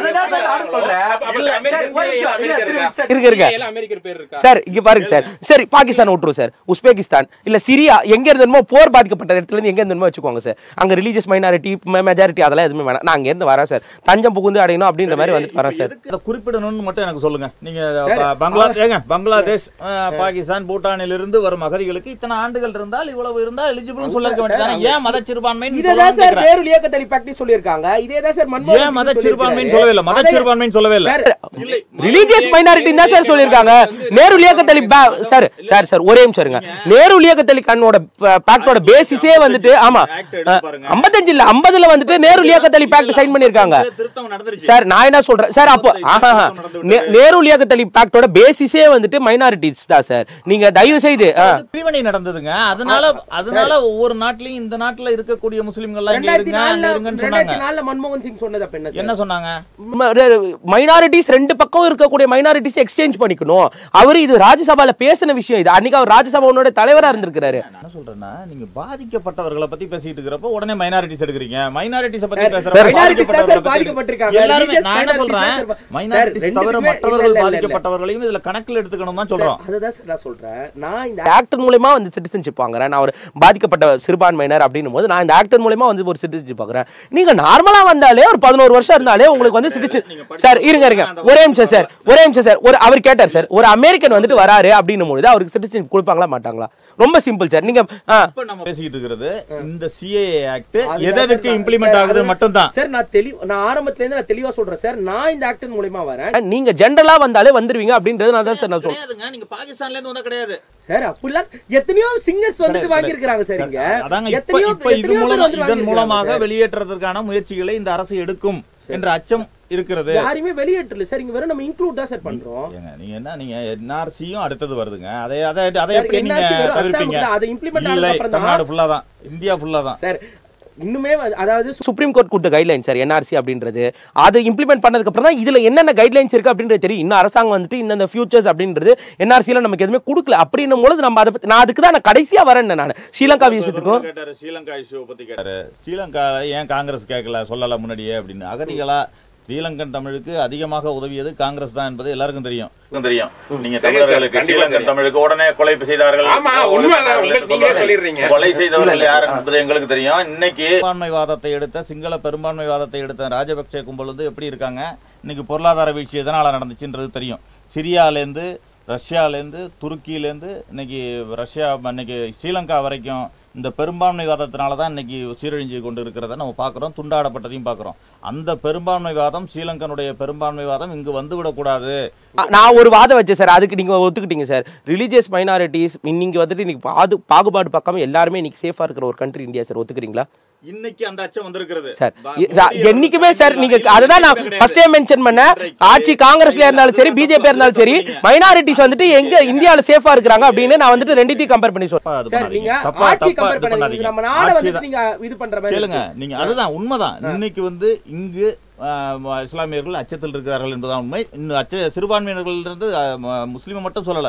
இருக்க இருக்க அமெரிக்கர் பேர் இருக்கா சார் இங்க பாருங்க சார் சரி பாகிஸ்தான் விட்டுரும் சார் உஸ்பெகிஸ்தான் இல்ல சிரியா எங்க இருந்தமோ போர் பாதிக்கப்பட்ட இடத்துல இருந்து எங்க இருந்தமோ வச்சுக்கோங்க சார் அங்க ரிலீஜியஸ் மைனாரிட்டி மெஜாரிட்டி அதெல்லாம் எதுவுமே வேணாம் நான் அங்க இருந்து வரேன் சார் தஞ்சம் புகுந்து அடையணும் அப்படின்ற மாதிரி வந்து வரேன் சார் எதுக்கு இதை குறிப்பிடணும்னு மட்டும் எனக்கு சொல்லுங்க நீங்க ப- பங்களாதேஷ் ஏங்க, பங்களாதேஷ் அஹ், பாகிஸ்தான் பூட்டானில் இருந்து வரும் அகதிகளுக்கு இத்தனை ஆண்டுகள் இருந்தால் இவ்வளவு இருந்தால் எலிஜிபிள் சொல்ல வேண்டியதானே ஏன் மத சிறுபான்மை இதேதான் சார் நேரு இயக்கத்தளி பாக்டி சொல்லியிருக்காங்க இதேதான் சார் மன்மோகன் ஏன் மத சிங் சிறுபான்மைன்னு சொல்லியிருக்காரு. சொல்லவே இல்லை மத அதை- சிறுபான்மைன்னு சொல்லவே இல்லை சார் ரிலீஜியஸ் மைனாரிட்டி தான் சார் சொல்லியிருக்காங்க Nehru Liaquat Ali sir sir sir ஒரே நிமிஷம் இருங்க நேரு லியாக்கத்தலி கண்ணோட பாக்டோட பேசிஸே வந்துட்டு ஆமா Act எடுத்து பாருங்க. ஐம்பத்தஞ்சு இல்ல ஐம்பதுல வந்துட்டு நேரு லியாக்கத்தலி பாக்ட் சைன் பண்ணிருக்காங்க திருத்தம் நடந்துருச்சு சார் நான் என்ன சொல்றேன் சார் அப்போ ஆஹா நே- நேரு லியாக்கத்தலி பாக்டோட பேசிஸே வந்துட்டு மைனாரிட்டிஸ் தான் சார் நீங்க தயவு செய்து ஆ. அது பிரிவினை நடந்ததுங்க அதனால அதனால ஒவ்வொரு நாட்டிலையும் இந்த நாட்டுல இருக்கக்கூடிய முஸ்லிம்கள் எல்லாம் இங்க ரெண்டாயிரத்தி இருங்க அங்க நாலுல இருங்கன்னு ரெண்டாயிரத்தி சொன்னாங்க நாலுல மன்மோகன் சிங் சொன்னது அப்ப என்ன சார் என்ன சொன்னாங்க மைனாரிட்டிஸ் ரெண்டு பக்கம் இருக்கக்கூடிய மைனாரிட்டிஸ் எக்ஸ்சேஞ்ச் பண்ணிக்கணும் அவர் இது ராஜ்யசபால பேசின விஷயம் இது அன்னைக்கு அவர் ராஜ்யசபாவோட தலைவரா இருந்திருக்கிறாரு நான் என்ன சொல்றேன்னா நீங்க பாதிக்கப்பட்டவர்களை பத்தி பேசிட்டு இருக்கிறப்ப உடனே மைனாரிட்டிஸ் எடுக்கிறீங்க மைனாரிட்டிஸ் பத்தி சார், பேசுறப்ப minorities தான் சார் பாதிக்கப்பட்டவர்களை பத்தி பாதிக்கப்பட்டிருக்காங்க. எல்லாருமே Religious நான் என்ன minorities சொல்றேன் தான் சார் மைனாரிட்டிஸ் ரெண்டுக்குமே- தவிர இல்ல, மற்றவர்கள் இல்ல, இல்ல, இல்ல. பாதிக்கப்பட்டவர்களையும் இதுல கணக்கில் எடுத்துக்கணும் தான் சார், சொல்றோம் அதுதான் சார் நான் சொல்றேன் நான் இந்த ஆக்டர் மூலயமா வந்து சிட்டிசன்ஷிப் வாங்குறேன் நான் ஒரு பாதிக்கப்பட்ட சிறுபான்மையினர் அப்படின்னும் போது நான் இந்த ஆக்டர் மூலயமா வந்து ஒரு சிட்டிசன்ஷிப் வாங்குறேன் நீங்க நார்மலா வந்தாலே ஒரு பதினோரு வருஷம் இருந்தாலே உங்களுக்கு வந்து சிட்டிசன் சார் இருங்க இருங்க ஒரே நிமிஷம் சார் ஒரே நிமிஷம் சார் ஒரு அவர் கேட்டார் சார் ஒரு அமெரிக்கன் வந்துட்டு வராரு அப்படின்னும் பொழுது அவருக்கு சிட்டிசன் கொடுப்பாங்களா மாட்டாங்களா ரொம்ப சிம்பிள் சார் நீங்க ஆ, இப்ப நம்ம பேசிக்கிட்டு இருக்கிறது இந்த சிஏஏ ஆக்ட் அதுதான் எதற்கு சார், இம்ப்ளிமெண்ட் சார், ஆகுது அது- மட்டும் தான் சார் நான் தெளிவா நான் ஆரம்பத்துல இருந்து நான் தெளிவா சொல்றேன் சார் நான் இந்த ஆக்டின் மூலியமா வரேன் நீங்க ஜென்ரலா வந்தாலே வந்துருவீங்க அப்படின்றது நான் தான் சார் நான் சொல்றேன் கிடையாதுங்க நீங்க பாகிஸ்தான்ல இருந்து வந்தா கிடையாது சார் அப்படிலாம் எத்தனையோ சிங்கர்ஸ் வந்துட்டு வாங்கி இருக்காங்க சார் இங்க அதாங்க இப்ப எத்தனையோ இப்ப இது எத்தனையோ பேர் மூலமா வந்து இதன் மூலமாக வாங்கியிருக்காங்க வெளியேற்றுறதுக்கான முயற்சிகளை இந்த அரசு எடுக்கும் என்ற அச்சம் இருக்கிறது சார். யாரையுமே வெளியேற்றல சார் இங்க வெறும் நம்ம இன்க்ளூட் தான் சார் பண்றோம் ஏங்க நீங்க என்ன நீங்க என்ஆர்சியும் அடுத்தது வருதுங்க அதை அதை அதை சார், எப்படி நீங்க NRC வெறும் தவிர்ப்பீங்க அஸ்ஸாம் அதை implement இல்லை ஆனதுக்கு அப்புறம் தான் தமிழ்நாடு ஃபுல்லா தான் இந்தியா ஃபுல்லா தான் சார் இன்னுமே வந்து- அதாவது சுப்ரீம் கோர்ட் கொடுத்த கைட்லைன் சார் என்ஆர்சி அப்படின்றது அதை இம்ப்ளிமெண்ட் பண்ணதுக்கு அப்புறம் தான் இதுல என்னென்ன கைட்லைன்ஸ் இருக்கு அப்படின்றது தெரியும் இன்னும் அரசாங்கம் வந்துட்டு இந்த ஃபியூச்சர்ஸ் அப்படின்றது என்ஆர்சியில் நமக்கு எதுவுமே கொடுக்கல அப்படின்னும் பொழுது நம்ம அதை பத்தி நான் அதுக்கு தான் நான் கடைசியா வரேன் நான் ஸ்ரீலங்கா விஷயத்துக்கும் கேட்டாரு ஸ்ரீலங்கா இஷ்யூ பத்தி கேட்டாரு ஸ்ரீலங்கா ஏன் காங்கிரஸ் கேட்கல சொல்லல முன்னாடியே அப்படின்னு அகதிகளா ஸ்ரீலங்கன் தமிழுக்கு அதிகமாக உதவியது காங்கிரஸ் தான் என்பது எல்லாருக்கும் தெரியும் உங்களுக்கும் தெரியும் நீங்க தெரியும் சார், தமிழர்களுக்கு கண்டிப்பா ஸ்ரீலங்கன் தெரியும். தமிழுக்கு உடனே கொலை செய்தார்கள் ஆமா, உண்மை இல்ல, உங்களுக்கு நீங்களே சொல்லிடுறீங்க. கொலை செய்தவர்கள் யார் என்பது எங்களுக்கு தெரியும் இன்னைக்கு பெரும்பான்மைவாதத்தை எடுத்த சிங்கள பெரும்பான்மைவாதத்தை எடுத்த ராஜபக்சே கும்பல் வந்து எப்படி இருக்காங்க இன்னைக்கு பொருளாதார வீழ்ச்சி எதனால நடந்துச்சுன்றது தெரியும் சிரியாலேருந்து ரஷ்யாலேருந்து துருக்கியிலேருந்து இன்னைக்கு ரஷ்யா இன்னைக்கு ஸ்ரீலங்கா வரைக்கும் இந்த பெரும்பான்மைவாதத்தினால தான் இன்னைக்கு சீரழிஞ்சு கொண்டு இருக்கிறத நம்ம பார்க்குறோம் துண்டாடப்பட்டதையும் பார்க்குறோம் அந்த பெரும்பான்மைவாதம் ஸ்ரீலங்கனுடைய பெரும்பான்மைவாதம் இங்கு வந்து விடக்கூடாது நான் ஒரு வாதம் வச்சேன் சார் அதுக்கு நீங்க ஒத்துக்கிட்டீங்க சார் ரிலீஜியஸ் மைனாரிட்டிஸ் நீங்க வந்துட்டு இன்னைக்கு பாது பாகுபாடு பார்க்காம எல்லாருமே இன்னைக்கு சேஃபா இருக்கிற ஒரு கண்ட்ரி இந்தியா சார் ஒத்துக்கிறீங்களா இன்னைக்கு அந்த அச்சம் வந்திருக்கிறது சார் இ- ரா- என்னைக்குமே சார் நீங்க அதுதான் நான் ஃபர்ஸ்ட் டைம் மென்ஷன் பண்ண ஆட்சி காங்கிரஸ்ல இருந்தாலும் சரி பிஜேபி இருந்தாலும் சரி மைனாரிட்டிஸ் வந்துட்டு எங்க இந்தியால சேஃபா இருக்கிறாங்க அப்படின்னு நான் வந்துட்டு ரெண்டையும் கம்பேர் பண்ணி சொல்றேன் தப்பா இது சார் பண்ணாதீங்க. நீங்க தப்பா- ஆட்சி தப்பா கம்பேர் இது பண்ணாதீங்க பண்ணாதீங்க. நம்ம நாட ஆட்சி வந்துட்டு தான். நீங்க இது பண்ற மாதிரி கேளுங்க இருக்கு. நீங்க அதுதான் உண்மைதான் இன்னைக்கு வந்து இங்கு ஆஹ், இஸ்லாமியர்கள் அச்சத்தில் இருக்கிறார்கள் என்பதுதான் உண்மை இன்னும் அச்ச சிறுபான்மையினர்கள் இருந்து ஆஹ், ம- முஸ்லிமை மட்டும் சொல்லல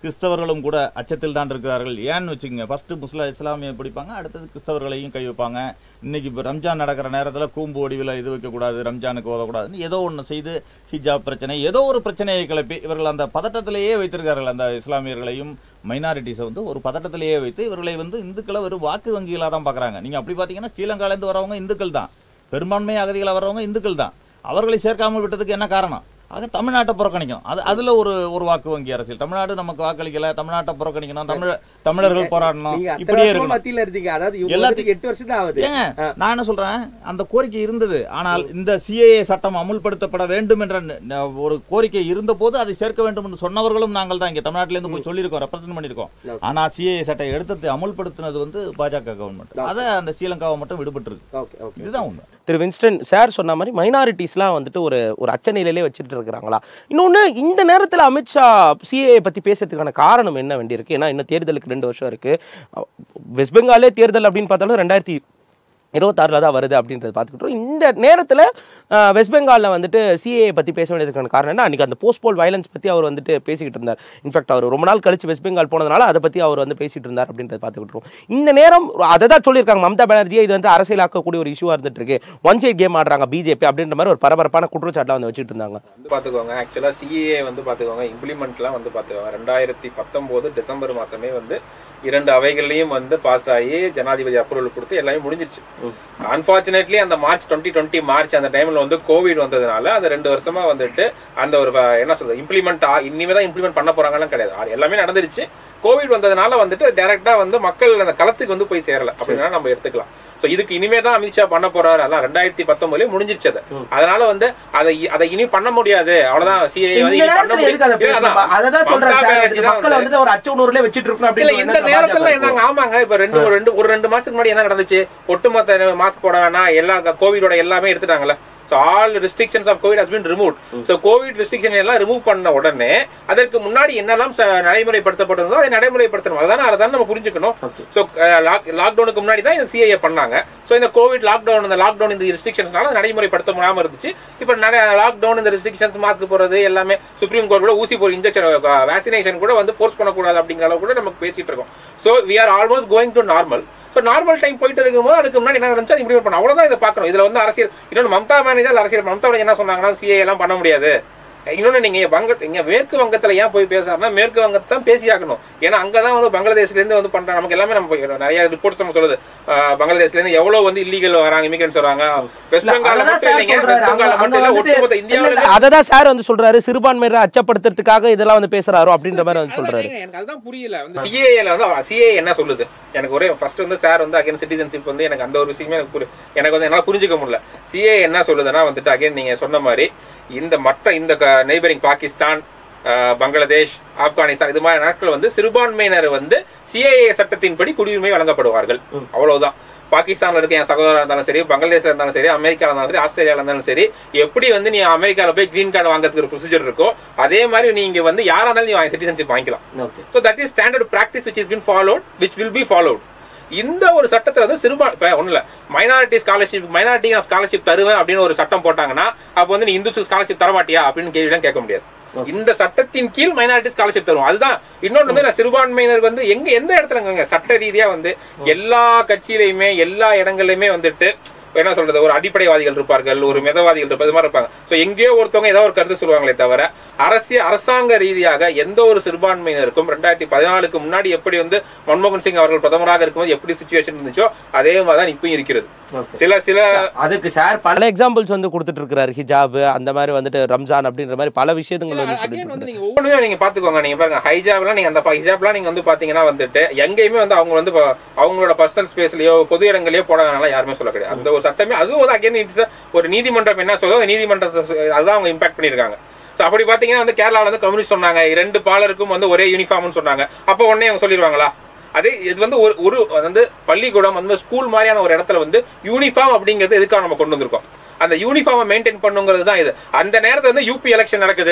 கிறிஸ்தவர்களும் கூட அச்சத்தில் தான் இருக்கிறார்கள் ஏன்னு வச்சுக்கோங்க ஃபர்ஸ்ட் முஸ்லிம் இஸ்லாமிய பிடிப்பாங்க அடுத்தது கிறிஸ்தவர்களையும் கை வைப்பாங்க இன்னைக்கு இப்போ ரம்ஜான் நடக்கிற நேரத்தில் கூம்பு வடிவில் இது வைக்கக்கூடாது ரம்ஜானுக்கு ஓதக்கூடாதுன்னு ஏதோ ஒன்று செய்து ஹிஜாப் பிரச்சனை ஏதோ ஒரு பிரச்சனையை கிளப்பி இவர்கள் அந்த பதட்டத்திலேயே வைத்திருக்கார்கள் அந்த இஸ்லாமியர்களையும் மைனாரிட்டிஸை வந்து ஒரு பதட்டத்திலேயே வைத்து இவர்களை வந்து இந்துக்களை வெறும் வாக்கு வங்கிகளாக தான் பார்க்குறாங்க நீங்கள் அப்படி பார்த்தீங்கன்னா ஸ்ரீலங்காலேருந்து வரவங்க இந்துக்கள் தான் பெரும்பான்மை அகதிகளாக வரவங்க இந்துக்கள் தான் அவர்களை சேர்க்காமல் விட்டதுக்கு என்ன காரணம் அது தமிழ்நாட்டை புறக்கணிக்கும் அது அதுல ஒரு ஒரு வாக்கு வங்கி அரசியல் தமிழ்நாடு நமக்கு வாக்களிக்கல தமிழ்நாட்டை புறக்கணிக்கணும் தமிழ் தமிழர்கள் போராடணும் நீங்க அத்தனை இப்படியே வருஷமா இருக்கணும் மத்தியில இருந்தீங்க அதாவது இவங்க எல்லாத்தையும் வந்து எட்டு வருஷம் தான் ஆகுது ஏங்க நான் என்ன சொல்றேன் அந்த கோரிக்கை இருந்தது ஆனால் இந்த சிஏஏ சட்டம் அமுல்படுத்தப்பட வேண்டும் என்ற ந- ந- ஒரு கோரிக்கை இருந்த போது அதை சேர்க்க வேண்டும் என்று சொன்னவர்களும் நாங்கள் தான் இங்க தமிழ்நாட்டில இருந்து போய் சொல்லியிருக்கோம் ரெப்ரசென்ட் பண்ணியிருக்கோம் Okay. ஆனா சிஏஏ சட்டை எடுத்தது அமுல்படுத்தினது வந்து பாஜக கவர்மெண்ட் அதை அந்த ஸ்ரீலங்காவை மட்டும் விடுபட்டு இருக்கு ஓகே ஓகே இதுதான் உண்மை திரு வின்ஸ்டன் சார் சொன்ன மாதிரி மைனாரிட்டிஸ்லாம் வந்துட்டு ஒரு ஒரு அச்சநிலையிலே வச்சுட்டு இருக்கிறாங்களா இன்னொன்று இந்த நேரத்தில் அமித்ஷா சிஏ பற்றி பேசுறதுக்கான காரணம் என்ன வேண்டியிருக்கு ஏன்னா இன்னும் தேர்தலுக்கு ரெண்டு வருஷம் இருக்கு வெஸ்ட் பெங்காலே தேர்தல் அப்படின்னு பார்த்தாலும் ரெண்டாயிரத்தி இருபத்தாறில் தான் வருது அப்படின்றத பார்த்துக்கிட்டோம் இந்த நேரத்தில் வெஸ்ட் பெங்காலில் வந்துட்டு சிஏ பற்றி பேச வேண்டியதுக்கான காரணம் என்ன அன்றைக்கி அந்த போஸ்ட் போல் வயலன்ஸ் பற்றி அவர் வந்துட்டு பேசிக்கிட்டு இருந்தார் இன்ஃபேக்ட் அவர் ரொம்ப நாள் கழிச்சு வெஸ்ட் பெங்கால் போனதுனால அதை பற்றி அவர் வந்து பேசிட்டு இருந்தார் அப்படின்றத பார்த்துக்கிட்டோம் இந்த நேரம் அதை தான் சொல்லியிருக்காங்க மம்தா பானர்ஜி இது வந்து அரசியலாக்கக்கூடிய ஒரு இஷ்யூவாக இருந்துட்டு இருக்கு ஒன் சைட் கேம் ஆடுறாங்க பிஜேபி அப்படின்ற மாதிரி ஒரு பரபரப்பான குற்றச்சாட்டில் வந்து வச்சுட்டு இருந்தாங்க வந்து பாத்துக்கோங்க ஆக்சுவலா சிஏ வந்து பாத்துக்கோங்க இம்ப்ளிமெண்ட்லாம் வந்து பாத்துக்கோங்க ரெண்டாயிரத்தி பத்தொன்பது டிசம்பர் மாசமே வந்து இரண்டு அவைகள்லயும் வந்து பாஸ் ஆகி ஜனாதிபதி அப்ரூவல் கொடுத்து எல்லாமே முடிஞ்சிருச்சு அன்பார்ச்சுனேட்லி அந்த மார்ச் டுவெண்ட்டி டுவெண்ட்டி மார்ச் அந்த டைம்ல வந்து கோவிட் வந்ததுனால அந்த ரெண்டு வருஷமா வந்துட்டு அந்த ஒரு அஹ், என்ன சொல்றது இம்ப்ளிமெண்ட் இனிமே தான் இம்ப்ளிமெண்ட் பண்ண போறாங்கலாம் கிடையாது அது எல்லாமே நடந்துருச்சு கோவிட் வந்ததுனால வந்துட்டு டைரக்டா வந்து மக்கள் அந்த களத்துக்கு வந்து போய் சேரல அப்படின்னா நம்ம எடுத்துக்கலாம் சோ இதுக்கு இனிமே தான் அமித்ஷா பண்ண போறாரு அதான் ரெண்டாயிரத்தி பத்தொன்பதுல முடிஞ்சிருச்சு அது அதனால வந்து அதை அதை இனி பண்ண முடியாது அவ்வளவுதான் சிஏ வந்து இந்த இனி பண்ண நேரத்துல எதுக்கு அதை முடியாது பேசணும்? அதான். அததான் மம்தா சொல்றேன் பானர்ஜி சார் தான் மக்களை வந்து- வந்துட்டு ஒரு அச்ச உணர்வுல வச்சுட்டு இருக்கணும் இல்ல அப்படின்னு இந்த நேரத்துல என்னங்க ஆமாங்க இப்ப ரெண்டு ஒரு ரெண்டு ஒரு ரெண்டு மாசத்துக்கு முன்னாடி என்ன நடந்துச்சு ஒட்டுமொத்த மாஸ்க் போட வேணாம் எல்லா கோவிடோட எல்லாமே எடுத்துட்டாங்கல்ல so all restrictions of Covid has been remove so Covid restriction எல்லாம் ரிமூவ் பண்ண உடனே அதற்கு முன்னாடி என்னெல்லாம் ச- நடைமுறைப்படுத்தப்பட்டதோ அதை நடைமுறைப்படுத்தணும் அதான் அதான் நம்ம புரிஞ்சுக்கணும் சோ லாக்டவுனுக்கு முன்னாடி தான் இந்த சிஐஏ பண்ணாங்க சோ இந்த கோவிட் லாக்டவுன் இந்த லாக்டவுன் இந்த ரெஸ்ட்ரிக்ஷன்ஸ்னால நடைமுறைப்படுத்த முடியாம இருந்துச்சு இப்ப லாக்டவுன் இந்த ரெஸ்ட்ரிக்ஷன்ஸ் மாஸ்க் போறது எல்லாமே சுப்ரீம் கோர்ட் கூட ஊசி போற இன்ஜெக்ஷன் வேக்சினேஷன் கூட வந்து ஃபோர்ஸ் பண்ணக்கூடாது அப்படிங்கிற அளவு கூட நமக்கு பேசிட்டு இருக்கோம் so we are almost going to normal so normal time போயிட்டு இருக்கும்போது அதுக்கு முன்னாடி என்ன நடந்துச்சு அது இம்ப்ளிமெண்ட் பண்ணணும் அவ்வளவுதான் இதை பார்க்கணும் இதுல வந்து அரசியல் இன்னொன்று மம்தா பானர்ஜி தான் அரசியல் மம்தா பானர்ஜி என்ன சொன்னாங்கன்னா சிஏ எல்லாம் பண்ண முடியாது இன்னொன்னு நீங்க வங்க இங்க மேற்கு வங்கத்துல ஏன் போய் பேசுறாருன்னா மேற்கு வங்கத்தை தான் பேசி ஆகணும் ஏன்னா அங்கதான் வந்து பங்களாதேஷ்ல இருந்து வந்து பண்றாங்க நமக்கு எல்லாமே நம்ம போய் நிறைய ரிப்போர்ட்ஸ் நம்ம சொல்லுது ஆஹ் பங்களாதேஷ்ல இருந்து எவ்வளவு வந்து இல்லீகல் வராங்க இமிகிரன்ஸ் வராங்க வெஸ்ட் பெங்கால் மட்டும் இல்லைங்க வெஸ்ட் பெங்கால் மட்டும் இல்ல ஒட்டுமொத்த இந்தியாவில அதை தான் சார் வந்து சொல்றாரு சிறுபான்மையரை அச்சப்படுத்துறதுக்காக இதெல்லாம் வந்து பேசுறாரோ அப்படின்ற மாதிரி வந்து சொல்றாரு அதான் எனக்கு அதுதான் புரியல வந்து சிஏஏல வந்து சிஏ என்ன சொல்லுது எனக்கு ஒரே ஃபர்ஸ்ட் வந்து சார் வந்து அகைன் சிட்டிசன்ஷிப் வந்து எனக்கு அந்த ஒரு விஷயமே எனக்கு புரி- எனக்கு வந்து என்னால புரிஞ்சுக்க முடியல சிஏ என்ன சொல்லுதுன்னா வந்துட்டு அகைன் நீங்க சொன்ன மாதிரி இந்த மற்ற இந்த நெய்பரிங் பாகிஸ்தான் அஹ், பங்களாதேஷ் ஆப்கானிஸ்தான் இது மாதிரி நாட்கள் வந்து சிறுபான்மையினர் வந்து சிஏஏ சட்டத்தின்படி குடியுரிமை வழங்கப்படுவார்கள் அவ்வளவுதான் பாகிஸ்தான்ல இருக்க என் சகோதரா இருந்தாலும் சரி பங்களாதேஷ்ல இருந்தாலும் சரி அமெரிக்கால இருந்தாலும் சரி ஆஸ்திரேலியால இருந்தாலும் சரி எப்படி வந்து நீ அமெரிக்கால போய் கிரீன் கார்டு வாங்குறதுக்கு ஒரு ப்ரொசீஜர் இருக்கோ அதே மாதிரி நீங்க வந்து யாரா இருந்தாலும் நீ சிட்டிசன்ஷிப் வாங்கிக்கலாம் okay so that is standard practice which is been followed which will be followed இந்த ஒரு சட்டத்துல வந்து சிறுபா இப்ப ஒண்ணு இல்ல மைனாரிட்டி ஸ்காலர்ஷிப் மைனாரிட்டி நான் ஸ்காலர்ஷிப் தருவேன் அப்படின்னு ஒரு சட்டம் போட்டாங்கன்னா அப்போ வந்து நீ இந்துஸ் ஸ்காலர்ஷிப் தர மாட்டியா அப்படின்னு கேள்விலாம் கேட்க முடியாது இந்த சட்டத்தின் கீழ் மைனாரிட்டி ஸ்காலர்ஷிப் தரும் அதுதான் இன்னொன்று வந்து நான் சிறுபான்மையினர் வந்து எங்க எந்த இடத்துலங்க சட்ட ரீதியா வந்து எல்லா கட்சியிலையுமே எல்லா இடங்கள்லயுமே வந்துட்டு என்ன சொல்றது ஒரு அடிப்படைவாதிகள் இருப்பார்கள் ஒரு மிதவாதிகள் இருப்பாங்க இது மாதிரி இருப்பாங்க சோ எங்கேயோ ஒருத்தவங்க ஏதோ ஒரு கருத்து சொல்லுவாங்களே தவிர அரசியல் அரசாங்க ரீதியாக எந்த ஒரு சிறுபான்மையினருக்கும் ரெண்டாயிரத்தி பதினாலுக்கு முன்னாடி எப்படி வந்து மன்மோகன் சிங் அவர்கள் பிரதமராக இருக்கும்போது எப்படி சுச்சுவேஷன் இருந்துச்சோ அதே மாதிரி தான் இப்பயும் இருக்கிறது சில சில அதுக்கு சார் பல எக்ஸாம்பிள்ஸ் வந்து கொடுத்துட்டு இருக்காரு ஹிஜாப் அந்த மாதிரி வந்துட்டு ரம்ஜான் அப்படின்ற மாதிரி பல விஷயங்கள் வந்து சொல்லிட்டு again வந்து இருக்காரு நீங்க ஒவ்வொன்றுமே நீங்க பாத்துக்கோங்க நீங்க பாருங்க ஹைஜாப்லாம் நீங்க அந்த ஹிஜாப்லாம் நீங்க வந்து பாத்தீங்கன்னா வந்துட்டு எங்கேயுமே வந்து அவங்க வந்து இப்ப அவங்களோட பர்சனல் ஸ்பேஸ்லயோ பொது இடங்களையோ போடாதனால யாருமே சொல்ல கிடையாது அந்த ஒரு சட்டமே அதுவும் வந்து அகைன் இட்ஸ் ஒரு நீதிமன்றம் என்ன சொல்றதோ அந்த நீதிமன்றத்தை சொ- அதுதான் அவங்க இம்பாக்ட் பண்ணிருக்காங்க So அப்படி பாத்தீங்கன்னா வந்து கேரளால வந்து கம்யூனிஸ்ட் சொன்னாங்க இரண்டு பாலருக்கும் வந்து ஒரே யூனிஃபார்ம்னு சொன்னாங்க அப்போ உடனே அவங்க சொல்லிடுவாங்களா அதே இது வந்து ஒரு ஒரு வந்து பள்ளிக்கூடம் வந்து ஸ்கூல் மாதிரியான ஒரு இடத்துல வந்து யூனிஃபார்ம் அப்படிங்கிறது எதுக்காக நம்ம கொண்டு வந்திருக்கோம் அந்த யூனிஃபார்மை மெயின்டைன் பண்ணுங்கிறது தான் இது அந்த நேரத்துல வந்து யூபி எலெக்ஷன் நடக்குது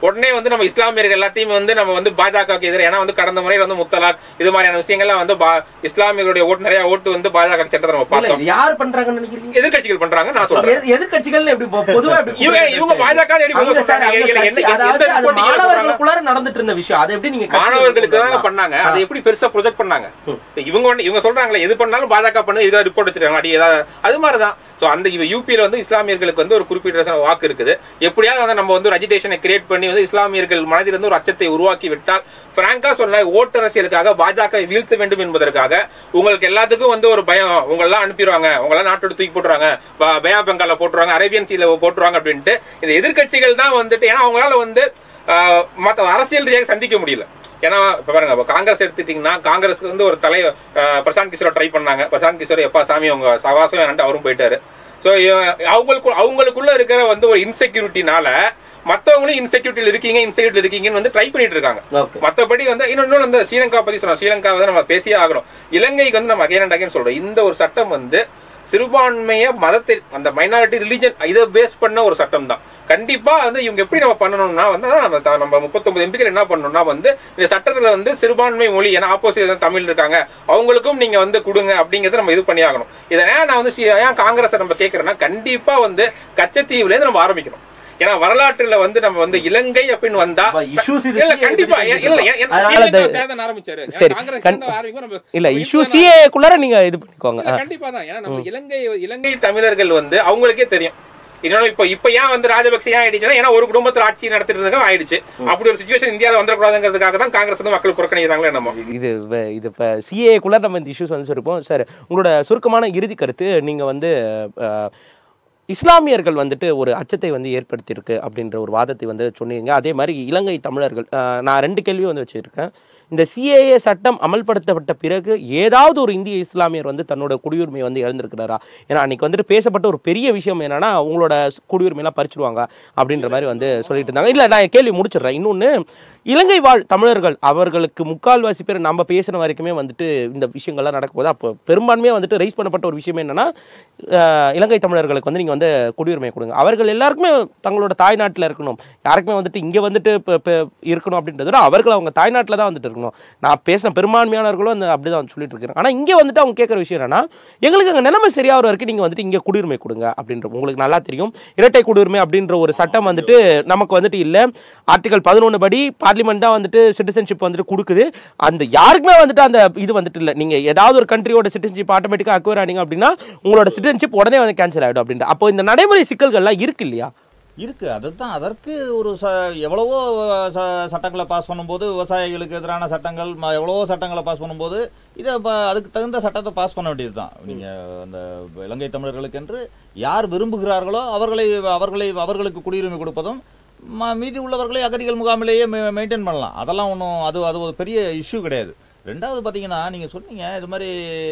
உடனே வந்து நம்ம இஸ்லாமியர்கள் எல்லாத்தையும் வந்து நம்ம வந்து பாஜகவுக்கு எதிராக ஏன்னா வந்து கடந்த முறையில் வந்து முத்தலாக் இது மாதிரியான விஷயங்கள்லாம் வந்து பா- இஸ்லாமியர்களுடைய ஓட்டு நிறைய ஓட்டு வந்து பாஜக சட்டத்தை நம்ம இல்ல பார்த்தோம் இது யார் பண்றாங்கன்னு நினைக்கிறீங்க எதிர்க்கட்சிகள் பண்றாங்க நான் சொல்றேன் எதிர்- எதிர்க்கட்சிகள் எப்படி பொ- பொதுவா எப்படி இவங்க இவங்க பாஜக ன்னு எப்படி அங்க சார், சொல்றாங்க? அங்க இல்ல, கட்சி- என்ன- அதாவது எந்த அது reporting சொல்றாங்க? மாணவர்களுக்குள்ளார நடந்துட்டு இருந்த விஷயம் அதை எப்படி நீங்க கட்சியில மாணவர்களுக்கு கொண்டு தான் வரலாம்? பண்ணாங்க அதை எப்படி பெருசா ப்ரொஜெக்ட் பண்ணாங்க இவங்க ஒண்ணு- இவங்க சொல்றாங்களே எது பண்ணாலும் பாஜக பண்ணு ஏதாவது ரிப்போர்ட் வச்சிருக்காங்க அடி ஏதாவது அது மாதிரிதான் சோ அந்த இவ யூபியில வந்து இஸ்லாமியர்களுக்கு வந்து ஒரு குறிப்பிட்ட வாக்கு இருக்குது எப்படியாவது வந்து நம்ம வந்து ஒரு அஜிடேஷனை கிரியேட் பண்ணி வந்து இஸ்லாமியர்கள் மனதில் இருந்து ஒரு அச்சத்தை உருவாக்கி விட்டால் பிராங்கா சொன்ன ஓட்டு அரசியலுக்காக பாஜக வீழ்த்த வேண்டும் என்பதற்காக உங்களுக்கு எல்லாத்துக்கும் வந்து ஒரு பயம் உங்களெல்லாம் அனுப்பிடுவாங்க உங்களெல்லாம் நாட்டோட தூக்கி போட்டுருவாங்க ப- பயா பெங்கால போட்டுருவாங்க அரேபியன் சீல போட்டுருவாங்க அப்படின்ட்டு இந்த எதிர்க்கட்சிகள் தான் வந்துட்டு ஏன்னா அவங்களால வந்து ஆஹ், மத்த அரசியல் ரீதியாக சந்திக்க முடியல ஏன்னா இப்ப பாருங்க இப்ப காங்கிரஸ் எடுத்துட்டீங்கன்னா காங்கிரஸ்க்கு வந்து ஒரு தலை அஹ், பிரசாந்த் கிஷோர் ட்ரை பண்ணாங்க பிரசாந்த் கிஷோர் எப்பா சாமி அவங்க சவாசம் வேணான்ட்டு அவரும் போயிட்டாரு ஸோ அவங்களுக்கு அவங்களுக்குள்ள இருக்கிற வந்து ஒரு இன்செக்யூரிட்டினால மத்தவங்களும் இன்செக்யூரிட்டியில் இருக்கீங்க இன்செக்யூரிட்டி இருக்கீங்கன்னு வந்து ட்ரை பண்ணிட்டு இருக்காங்க Okay. மத்தபடி வந்து இன்னொன்னு வந்து ஸ்ரீலங்கா பத்தி சொன்னோம் ஸ்ரீலங்கா வந்து நம்ம பேசியே ஆகிறோம் இலங்கைக்கு வந்து நம்ம அகைன் அண்ட் அகைன் சொல்றோம் இந்த ஒரு சட்டம் வந்து சிறுபான்மைய மதத்தை அந்த மைனாரிட்டி ரிலிஜன் இதை பேஸ் பண்ண ஒரு சட்டம் தான் கண்டிப்பா வந்து இவங்க எப்படி நம்ம பண்ணணும்னா வந்து அதான் நம்ம த- நம்ம முப்பத்தொன்பது எம்பிக்கள் என்ன பண்ணணும்னா வந்து இந்த சட்டத்துல வந்து சிறுபான்மை மொழி ஏன்னா ஆப்போசிட் தமிழ் இருக்காங்க அவங்களுக்கும் நீங்க வந்து கொடுங்க அப்படிங்கறத நம்ம இது பண்ணி ஆகணும் இதை ஏன் நான் வந்து சி- ஏன் காங்கிரஸ் நம்ம கேட்கறேன்னா கண்டிப்பா வந்து கச்சத்தீவுல இருந்து நம்ம ஆரம்பிக்கணும் ஏன்னா வரலாற்றுல வந்து நம்ம வந்து இலங்கை அப்படின்னு வந்தா அப்ப issues இது இல்ல CA கண்டிப்பா எதிர்த்து இல்ல இல்ல, அதனால ஸ்ரீலங்கா அது- தேர்தல் ஆரம்பிச்சாரு சரி, காங்கிரஸ் கண்- சேர்ந்து ஆரம்பிக்கும் நம்ம இல்ல இப்ப இஷ்யூ இப்ப சிஏக்குள்ளார நீங்க இது பண்ணிக்கோங்க இல்ல, கண்டிப்பா தான் ஏன்னா நம்ம இலங்கை இலங்கை தமிழர்கள் வந்து அவங்களுக்கே தெரியும் இன்னொன்னு இப்ப இப்ப ஏன் வந்து ராஜபக்சே ஏன் ஆயிடுச்சுன்னா ஏன்னா ஒரு குடும்பத்துல ஆட்சி நடத்திட்டு இருந்தவங்க ஆயிடுச்சு அப்படி ஒரு சுச்சுவேஷன் இந்தியாவில் வந்துடக்கூடாதுங்கிறதுக்காக தான் காங்கிரஸ் வந்து மக்கள் புறக்கணிக்கிறாங்களே நம்ம இது வ- இது இப்போ சிஏக்குள்ள நம்ம இந்த இஷ்யூஸ் வந்து சொல்லிருப்போம் சார் உங்களோட சுருக்கமான இறுதி கருத்து நீங்கள் வந்து அஹ், இஸ்லாமியர்கள் வந்துட்டு ஒரு அச்சத்தை வந்து ஏற்படுத்தியிருக்கு அப்படின்ற ஒரு வாதத்தை வந்து சொன்னீங்க அதே மாதிரி இலங்கை தமிழர்கள் அஹ், நான் ரெண்டு கேள்வி வந்து வச்சிருக்கேன் இந்த சிஏஏ சட்டம் அமல்படுத்தப்பட்ட பிறகு ஏதாவது ஒரு இந்திய இஸ்லாமியர் வந்து தன்னோட குடியுரிமை வந்து இழந்திருக்கிறாரா ஏன்னா அன்னைக்கு வந்துட்டு பேசப்பட்ட ஒரு பெரிய விஷயம் என்னன்னா உங்களோட குடியுரிமையெல்லாம் பறிச்சிடுவாங்க அப்படின்ற மாதிரி வந்து சொல்லிட்டு இருந்தாங்க இல்லை நான் என் கேள்வி முடிச்சிடுறேன் இன்னொன்று இலங்கை வாழ் தமிழர்கள் அவர்களுக்கு முக்கால்வாசி பேர் நம்ம பேசுன வரைக்குமே வந்துட்டு இந்த விஷயங்கள்லாம் நடக்கும்போது அப்போ பெரும்பான்மையாக வந்துட்டு ரைஸ் பண்ணப்பட்ட ஒரு விஷயம் என்னன்னா அஹ், இலங்கை தமிழர்களுக்கு வந்து நீங்கள் வந்து குடியுரிமை கொடுங்க அவர்கள் எல்லாருக்குமே தங்களோட தாய்நாட்டில் இருக்கணும் யாருக்குமே வந்துட்டு இங்கே வந்துட்டு இப்போ இப்போ இருக்கணும் அப்படின்றத விட அவர்கள் அவங்க தாய்நாட்டில் தான் வந்துட்டு இருக்கணும் நான் பேசின பெரும்பான்மையானவர்களும் அந்த அப்படி தான் சொல்லிட்டு இருக்கிறேன் ஆனால் இங்கே வந்துட்டு அவங்க கேட்குற விஷயம் என்னன்னா எங்களுக்கு அங்கே நிலைமை சரியாகிற வரைக்கும் நீங்கள் வந்துட்டு இங்கே குடியுரிமை கொடுங்க அப்படின்ற உங்களுக்கு நல்லா தெரியும் இரட்டை குடியுரிமை அப்படின்ற ஒரு சட்டம் வந்துட்டு நமக்கு வந்துட்டு இல்லை ஆர்டிகல் பதினொன்று படி பார்லிமெண்ட் தான் வந்துட்டு சிட்டிசன்ஷிப் வந்துட்டு கொடுக்குது அந்த யாருக்குமே வந்துட்டு அந்த இது வந்துட்டு இல்லை நீங்கள் ஏதாவது ஒரு கண்ட்ரியோட சிட்டிசன்ஷிப் ஆட்டோமேட்டிக்காக அக்வயர் ஆனீங்க அப்படின்னா உங்களோட சிட்டிசன்ஷிப் உடனே வந்து கேன்சல் ஆகிடும் அப்படின்ட்டு அப்போ இந்த நடைமுறை சிக்கல்கள்லாம் இருக்கு இல்லையா இருக்கு அதுதான் அதற்கு ஒரு ச எவ்வளவோ ச- சட்டங்களை பாஸ் பண்ணும்போது விவசாயிகளுக்கு எதிரான சட்டங்கள் ம- எவ்வளவோ சட்டங்களை பாஸ் பண்ணும்போது இதை ப- அதுக்கு தகுந்த சட்டத்தை பாஸ் பண்ண வேண்டியது தான் நீங்கள் அந்த இலங்கை தமிழர்களுக்கென்று யார் விரும்புகிறார்களோ அவர்களை அவர்களை அவர்களுக்கு குடியுரிமை கொடுப்பதும் ம- மீதி உள்ளவர்களை அகதிகள் முகாமிலேயே மெயின்டைன் பண்ணலாம் அதெல்லாம் ஒன்றும் அது அது ஒரு பெரிய இஷ்யூ கிடையாது ரெண்டாவது பார்த்தீங்கன்னா நீங்கள் சொன்னீங்க இது மாதிரி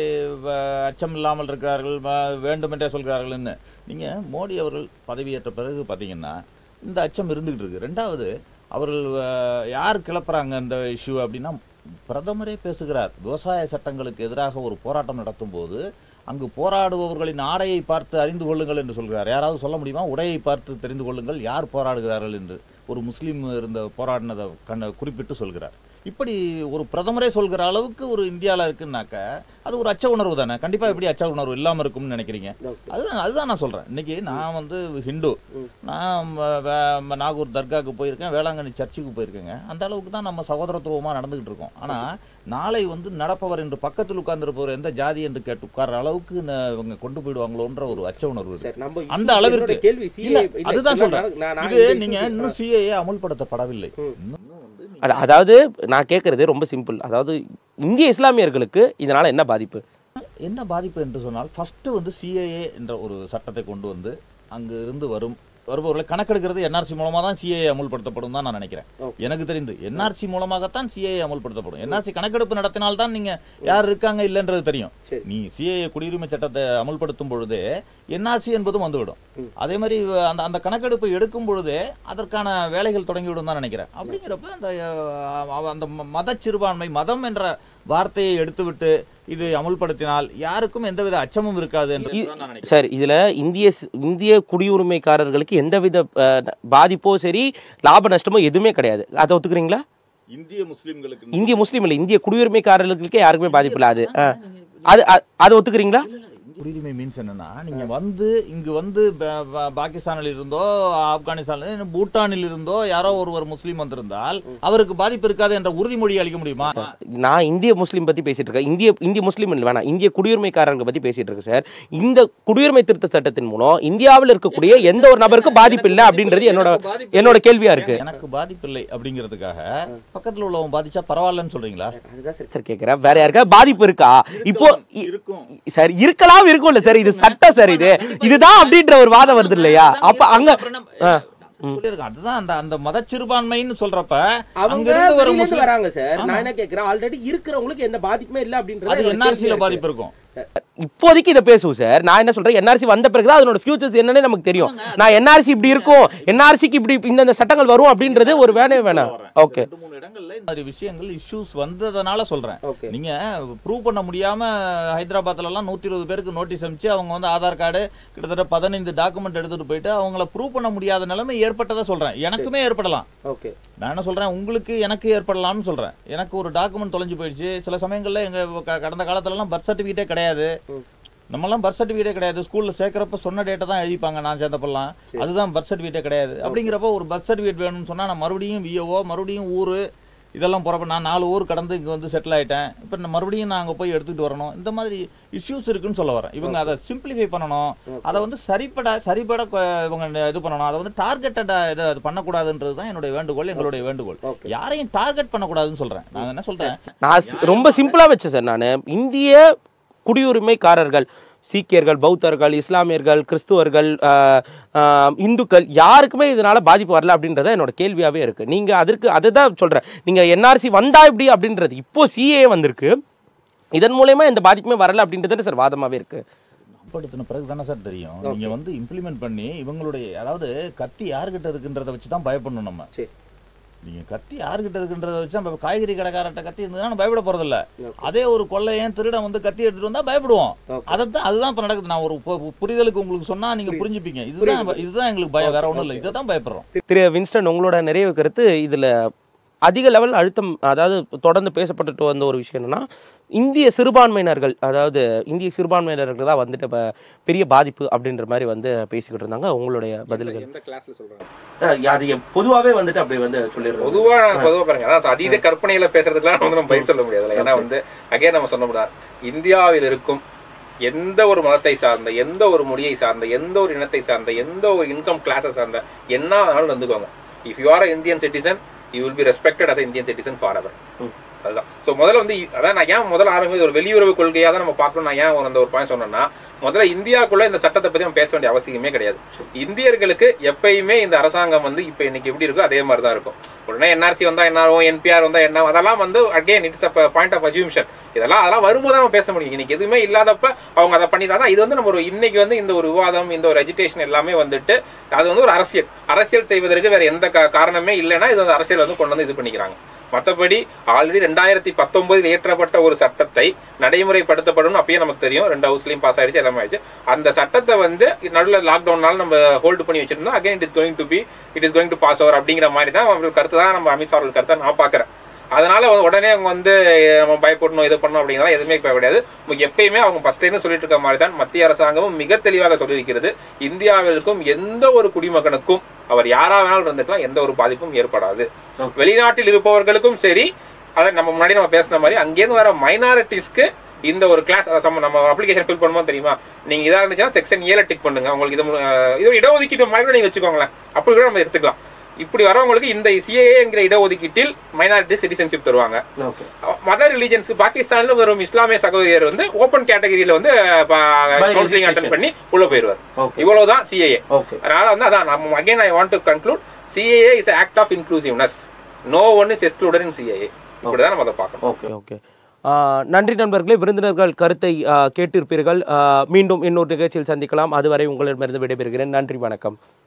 வ- அச்சம் இல்லாமல் இருக்கிறார்கள் வ- வேண்டுமென்றே சொல்கிறார்கள்னு நீங்கள் மோடி அவர்கள் பதவியேற்ற பிறகு பார்த்தீங்கன்னா இந்த அச்சம் இருந்துகிட்டு இருக்கு ரெண்டாவது அவர்கள் அஹ், யார் கிளப்புறாங்க இந்த இஷ்யூ அப்படின்னா பிரதமரே பேசுகிறார் விவசாய சட்டங்களுக்கு எதிராக ஒரு போராட்டம் நடத்தும் போது அங்கு போராடுபவர்களின் ஆடையை பார்த்து அறிந்து கொள்ளுங்கள் என்று சொல்கிறார் யாராவது சொல்ல முடியுமா உடையை பார்த்து தெரிந்து கொள்ளுங்கள் யார் போராடுகிறார்கள் என்று ஒரு முஸ்லீம் இருந்த போராடினதை கண்ண குறிப்பிட்டு சொல்கிறார் இப்படி ஒரு பிரதமரே சொல்கிற அளவுக்கு ஒரு இந்தியாவில் இருக்குன்னாக்க அது ஒரு அச்ச உணர்வு தானே கண்டிப்பா எப்படி அச்ச உணர்வு இல்லாம இருக்கும்னு நினைக்கிறீங்க அதுதான் அதுதான் நான் சொல்றேன் இன்னைக்கு நான் வந்து ஹிந்து நான் ம- வே- ம- நாகூர் தர்காவுக்கு போயிருக்கேன் வேளாங்கண்ணி சர்ச்சுக்கு போயிருக்கேங்க அந்த அளவுக்கு தான் நம்ம சகோதரத்துவமா நடந்துகிட்டு இருக்கோம் ஆனா நாளை வந்து நடப்பவர் என்று பக்கத்தில் உட்கார்ந்திருப்பவர் எந்த ஜாதி என்று கேட்டு உட்கார்ற அளவுக்கு ந- இவங்க கொண்டு போயிடுவாங்களோன்ற ஒரு அச்ச உணர்வு இருக்கு. சரி, நம்ம அந்த issues அளவிற்கு என்னோட கேள்வி CA இல்ல, இல்ல, அதுதான் இல்ல, சொல்றேன் நான் நான் இது இந்த நீங்க issues இன்னும் சிஏஏ அமுல்படுத்தப்படவில்லை இன்னும் வந்து நீங்க- அத- அதாவது நான் கேட்குறது ரொம்ப சிம்பிள் அதாவது இந்திய இஸ்லாமியர்களுக்கு இதனால என்ன பாதிப்பு என்ன பாதிப்பு என்று சொன்னால் ஃபர்ஸ்ட் வந்து சிஏஏ என்ற ஒரு சட்டத்தை கொண்டு வந்து அங்கு இருந்து வரும் வருபவர்களை கணக்கெடுக்கிறது என்ஆர்சி மூலமா தான் சிஏஏ அமுல்படுத்தப்படும் தான் நான் நினைக்கிறேன் Okay. எனக்கு தெரிந்து என்ஆர்சி மூலமாகத்தான் சிஏஏ அமுல்படுத்தப்படும் என்ஆர்சி கணக்கெடுப்பு நடத்தினால் தான் நீங்க யார் இருக்காங்க இல்லைன்றது தெரியும் சரி. நீ சிஏஏ குடியுரிமை சட்டத்தை அமுல்படுத்தும் பொழுதே என்ஆர்சி என்பதும் வந்துவிடும் அதே மாதிரி அந்த அந்த கணக்கெடுப்பை எடுக்கும் பொழுதே அதற்கான வேலைகள் தொடங்கிவிடும் தான் நினைக்கிறேன் அப்படிங்கிறப்ப அந்த அஹ், அந்த மத சிறுபான்மை மதம் என்ற வார்த்தையை எடுத்துவிட்டு இது அமுல்படுத்தினால் யாருக்கும் எந்தவித அச்சமும் இருக்காது என்று தான் நான் நினைக்கிறேன். சார் இதுல இந்திய ஸ்- இந்திய குடியுரிமைக்காரர்களுக்கு எந்தவித அஹ், பாதிப்போ சரி லாப நஷ்டமோ எதுவுமே கிடையாது அதை ஒத்துக்கிறீங்களா இந்திய முஸ்லிம்களுக்கு இந்திய முஸ்லீம் இல்லை இந்திய குடியுரிமைக்காரர்களுக்கே யாருக்குமே பாதிப்பு இல்லை அது அஹ். அது அ- அதை ஒத்துக்கிறீங்களா குடியுரிமை மீன்ஸ் என்னன்னா நீங்க வந்து இங்கு வந்து ப- ப- பாகிஸ்தானில் இருந்தோ ஆப்கானிஸ்தானில் இருந்தோ, பூட்டானில் இருந்தோ யாரோ ஒருவர் முஸ்லீம் வந்திருந்தால் அவருக்கு பாதிப்பு இருக்காது என்ற உறுதிமொழி அளிக்க முடியுமா நான் இந்திய முஸ்லீம் பத்தி பேசிட்டு இருக்கேன் இந்திய இந்திய முஸ்லீம் இல்லை வேணாம் இந்திய குடியுரிமைக்காரர்கள் பத்தி பேசிட்டு இருக்கேன் சார் இந்த குடியுரிமை திருத்த சட்டத்தின் மூலம் இந்தியாவில் இருக்கக்கூடிய எந்த ஒரு நபருக்கும் பாதிப்பு இல்லை அப்படின்றது என்னோட என்னோட கேள்வியா இருக்கு எனக்கு பாதிப்பு இல்லை அப்படிங்கிறதுக்காக பக்கத்துல உள்ளவன் பாதிச்சா பரவாயில்லன்னு சொல்றீங்களா அதுதான் சரி சார் கேட்கிறேன் வேற யாருக்கா பாதிப்பு இருக்கா இப்போ இ- இருக்கும் சார் இருக்கலாம் இருக்கும்ல சார் இது சட்டம் சார் இது இதுதான் அப்படின்ற ஒரு வாதம் வருது இல்லையா அப்ப அங்க ஆ, ம். சொல்லியிருக்கேன். அதுதான் அந்த அந்த மத சிறுபான்மைன்னு சொல்றப்ப அவங்க அங்கிருந்து வர வெளியில இருந்து முஸ்லிம் வராங்க சார் ஆமா. நான் என்ன கேக்குறேன் ஆல்ரெடி இருக்கிறவங்களுக்கு எந்த பாதிப்புமே இல்ல அப்படின்றது அது என்னோட என்ஆர்சியில கேள்வியா இருக்கு. பாதிப்பு இருக்கும் இப்போதைக்கு இதை பேசுவோம் சார் நான் என்ன சொல்றேன் என்ஆர்சி வந்த பிறகுதான் அதனோட ஃபியூச்சர்ஸ் என்னன்னு நமக்கு தெரியும் நான் என்ஆர்சி இப்படி இருக்கும் என்ஆர்சிக்கு இப்படி இந்த இந்த சட்டங்கள் வரும் அப்படின்றது ஒரு வேணவே வேணாம் ஓகே ரெண்டு மூணு இடங்கள்ல இந்த மாதிரி விஷயங்கள் இஷ்யூஸ் வந்ததுனால சொல்றேன் ஓகே நீங்க ப்ரூவ் பண்ண முடியாம ஹைதராபாத்ல எல்லாம் நூத்தி இருபது பேருக்கு நோட்டீஸ் அனுப்பிச்சு அவங்க வந்து ஆதார் கார்டு கிட்டத்தட்ட பதினைந்து டாக்குமெண்ட் எடுத்துட்டு போயிட்டு அவங்கள ப்ரூவ் பண்ண முடியாத நிலைமை ஏற்பட்டதை சொல்றேன் எனக்குமே ஏற்படலாம் ஓகே நான் என்ன சொல்றேன் உங்களுக்கு எனக்கு ஏற்படலாம்னு சொல்றேன் எனக்கு ஒரு டாக்குமெண்ட் தொலைஞ்சு போயிடுச்சு சில சமயங்கள்ல எங்க க- கடந்த காலத்துல எல்லாம் பர்த் சர்டிபிகேட்டே கிடையாது ம். நம்மலாம் பர்த் சர்டிபிகேட்டே கிடையாது ஸ்கூல்ல சேர்க்கறப்ப சொன்ன டேட்டை தான் எழுதிப்பாங்க நான் சேர்ந்தப்பெல்லாம் அதுதான் பர்த் சர்டிபிகேட்டே கிடையாது அப்படிங்கிறப்ப ஒரு பர்த் சர்டிபிகேட் வேணும்னு சொன்னா நான் மறுபடியும் விஓஓ மறுபடியும் ஊரு இதெல்லாம் போறப்ப நான் நாலு ஊர் கடந்து இங்க வந்து செட்டில் ஆயிட்டேன் இப்போ நான் மறுபடியும் நான் அங்க போய் எடுத்துட்டு வரணும் இந்த மாதிரி இஷ்யூஸ் இருக்குன்னு சொல்ல வரேன் இவங்க அதை சிம்பிளிஃபை பண்ணணும் அதை வந்து சரிப்பட சரிப்பட கொ- இவங்க இது பண்ணணும் அதை வந்து டார்கெட்டடா இதை அது பண்ணக்கூடாதுன்றது தான் என்னுடைய வேண்டுகோள் எங்களுடைய வேண்டுகோள் ஓகே யாரையும் டார்கெட் பண்ணக்கூடாதுன்னு சொல்றேன் நான் என்ன சொல்றேன் நான் சி- ரொம்ப சிம்பிளா வச்சேன் சார் நான் இந்திய குடியுரிமைக்காரர்கள் சீக்கியர்கள் பௌத்தர்கள் இஸ்லாமியர்கள் கிறிஸ்துவர்கள் ஆஹ், ஆஹ், இந்துக்கள் யாருக்குமே இதனால பாதிப்பு வரல அப்படின்றத என்னோட கேள்வியாவே இருக்கு நீங்க அதற்கு அதுதான் சொல்றேன் நீங்க என்ஆர்சி வந்தா இப்படி அப்படின்றது இப்போ சிஏ வந்திருக்கு இதன் மூலயமா எந்த பாதிப்புமே வரல அப்படின்றது சார் வாதமாவே இருக்கு படுத்தின பிறகு தானே சார் தெரியும் நீங்க வந்து இம்ப்ளிமெண்ட் பண்ணி இவங்களுடைய அதாவது கத்தி யார்கிட்ட இருக்குன்றத வச்சு தான் பயப்படணும் நம்ம சரி நீங்க கத்தி யார்கிட்ட இருக்குன்றத வச்சு நம்ம காய்கறி கடைக்காரர்கிட்ட கத்தி இருந்ததுன்னா நம்ம பயப்பட போறதில்ல Okay. அதே ஒரு கொள்ளையன் திருடன் வந்து கத்தி எடுத்துட்டு வந்தா பயப்படுவோம் Okay. அதைத்தான் அதுதான் இப்ப நடக்குது நான் ஒரு பு- பு- புரிதலுக்கு உங்களுக்கு சொன்னா நீங்க புரிஞ்சுப்பீங்க இதுதான் இதுதான் எங்களுக்கு பயம் வேற ஒண்ணும் இல்லை இதை தான் பயப்படுறோம் திரு வின்ஸ்டன் உங்களோட நிறைவு கருத்து இதுல அதிக லெவல் அழுத்தம் அதாவது தொடர்ந்து பேசப்பட்டுட்டு வந்த ஒரு விஷயம் என்னன்னா இந்திய சிறுபான்மையினர்கள் அதாவது இந்திய சிறுபான்மையினர்கள் தான் வந்துட்டு இப்ப பெரிய பாதிப்பு அப்படின்ற மாதிரி வந்து பேசிக்கிட்டு இருந்தாங்க உங்களுடைய பதில்கள் எந்த கிளாஸ்ல சொல்றாங்க அது பொதுவாகவே வந்துட்டு அப்படி வந்து சொல்லிடுறோம் பொதுவா பொதுவா பாருங்க அதான் அதீத கற்பனையில பேசுறதுக்குலாம் வந்து நம்ம பதில் சொல்ல முடியாது ஏன்னா வந்து அகைன் நம்ம சொன்ன முடியாது இந்தியாவில் இருக்கும் எந்த ஒரு மதத்தை சார்ந்த எந்த ஒரு மொழியை சார்ந்த எந்த ஒரு இனத்தை சார்ந்த எந்த ஒரு இன்கம் கிளாஸை சார்ந்த என்ன வேணாலும் இருந்துக்கோங்க if you are Indian citizen you will be respected as Indian citizen for ever அதுதான் ஸோ முதல்ல வந்து இ- அதான் நான் ஏன் முதல்ல ஆரம்பிச்சு ஒரு வெளியுறவு கொள்கையாக தான் நம்ம பார்க்கணும் நான் ஏன் ஒரு அந்த ஒரு பாயிண்ட் சொன்னேன்னா முதல்ல இந்தியாக்குள்ள இந்த சட்டத்தை பத்தி நம்ம பேச வேண்டிய அவசியமே கிடையாது இந்தியர்களுக்கு எப்பயுமே இந்த அரசாங்கம் வந்து இப்போ இன்னைக்கு எப்படி இருக்கோ அதே மாதிரி தான் இருக்கும் உடனே என்ஆர்சி வந்தா என்ன ஆகும் என்பிஆர் வந்தா என்ன ஆகும்? அதெல்லாம் வந்து again it's a point of assumption இதெல்லாம் அதெல்லாம் வரும்போது நம்ம பேச முடியும் இன்னைக்கு எதுவுமே இல்லாதப்ப அவங்க அதை பண்ணிடுறாங்க இது வந்து நம்ம ஒரு இன்னைக்கு வந்து இந்த ஒரு விவாதம் இந்த ஒரு எஜுகேஷன் எல்லாமே வந்துட்டு அது வந்து ஒரு அரசியல் அரசியல் செய்வதற்கு வேற எந்த கா- காரணமே இல்லைன்னா இது வந்து அரசியல் வந்து கொண்டு வந்து இது பண்ணிக்கிறாங்க மற்றபடி ஆல்ரெடி ரெண்டாயிரத்தி பத்தொன்பதில் இயற்றப்பட்ட ஒரு சட்டத்தை நடைமுறைப்படுத்தப்படும் அப்பயே நமக்கு தெரியும் ரெண்டு ஹவுஸ்லயும் பாஸ் ஆயிடுச்சு எல்லாமே ஆயிடுச்சு அந்த சட்டத்தை வந்து நடுவில் லாக்டவுனால நம்ம ஹோல்டு பண்ணி வச்சிருந்தோம் again it is going to be it is going to pass over அப்படிங்கிற மாதிரி தான் அவங்களுக்கு கருத்து தான் நம்ம அமித்ஷா அவர்கள் கருத்தை நான் பார்க்குறேன் அதனால வந்து உடனே அவங்க வந்து நம்ம பயப்படணும் இது பண்ணணும் அப்படிங்கிறதா எதுவுமே இப்ப கிடையாது உங்களுக்கு எப்பயுமே அவங்க ஃபர்ஸ்ட்ல இருந்து சொல்லிட்டு இருக்க மாதிரி தான் மத்திய அரசாங்கமும் மிக தெளிவாக சொல்லியிருக்கிறது இந்தியாவிற்கும் எந்த ஒரு குடிமகனுக்கும் அவர் யாரா வேணாலும் இருந்துக்கலாம் எந்த ஒரு பாதிப்பும் ஏற்படாது வெளிநாட்டில் இருப்பவர்களுக்கும் சரி அதை நம்ம முன்னாடி நம்ம பேசின மாதிரி அங்கேருந்து வர மைனாரிட்டிஸ்க்கு இந்த ஒரு கிளாஸ் நம்ம அப்ளிகேஷன் ஃபில் பண்ணும்போது தெரியுமா நீங்க இதா இருந்துச்சுன்னா செக்ஷன் ஏல டிக் பண்ணுங்க உங்களுக்கு இது மு- அஹ் இது ஒரு இடஒதுக்கீடு மாதிரி கூட நீங்க வச்சுக்கோங்களேன் அப்படி கூட நம்ம எடுத்துக்கலாம் இப்படி வரவங்களுக்கு இந்த சிஏஏ என்கிற இடஒதுக்கீட்டில் மைனாரிட்டி சிட்டிசன்ஷிப் தருவாங்க ஓகே மதர் ரிலீஜன்ஸ்க்கு பாகிஸ்தான்ல வரும் இஸ்லாமிய சகோதரியர் வந்து ஓபன் கேட்டகரியில வந்து கவுன்சிலிங் அட்டன் பண்ணி உள்ள போயிருவார் Okay. இவ்வளவுதான் சிஏஏ ஓகே அதனால வந்து அதான் நம்ம again I want to conclude CAA is act of inclusiveness no one is excluded in CAA இப்படிதான் நம்ம அதை பார்க்கணும் ஓகே ஓகே நன்றி நண்பர்களே விருந்தினர்கள் கருத்தை ஆ, கேட்டிருப்பீர்கள் ஆ, மீண்டும் இன்னொரு நிகழ்ச்சியில் சந்திக்கலாம் அதுவரை உங்களிடமிருந்து விடைபெறுகிறேன் நன்றி வணக்கம்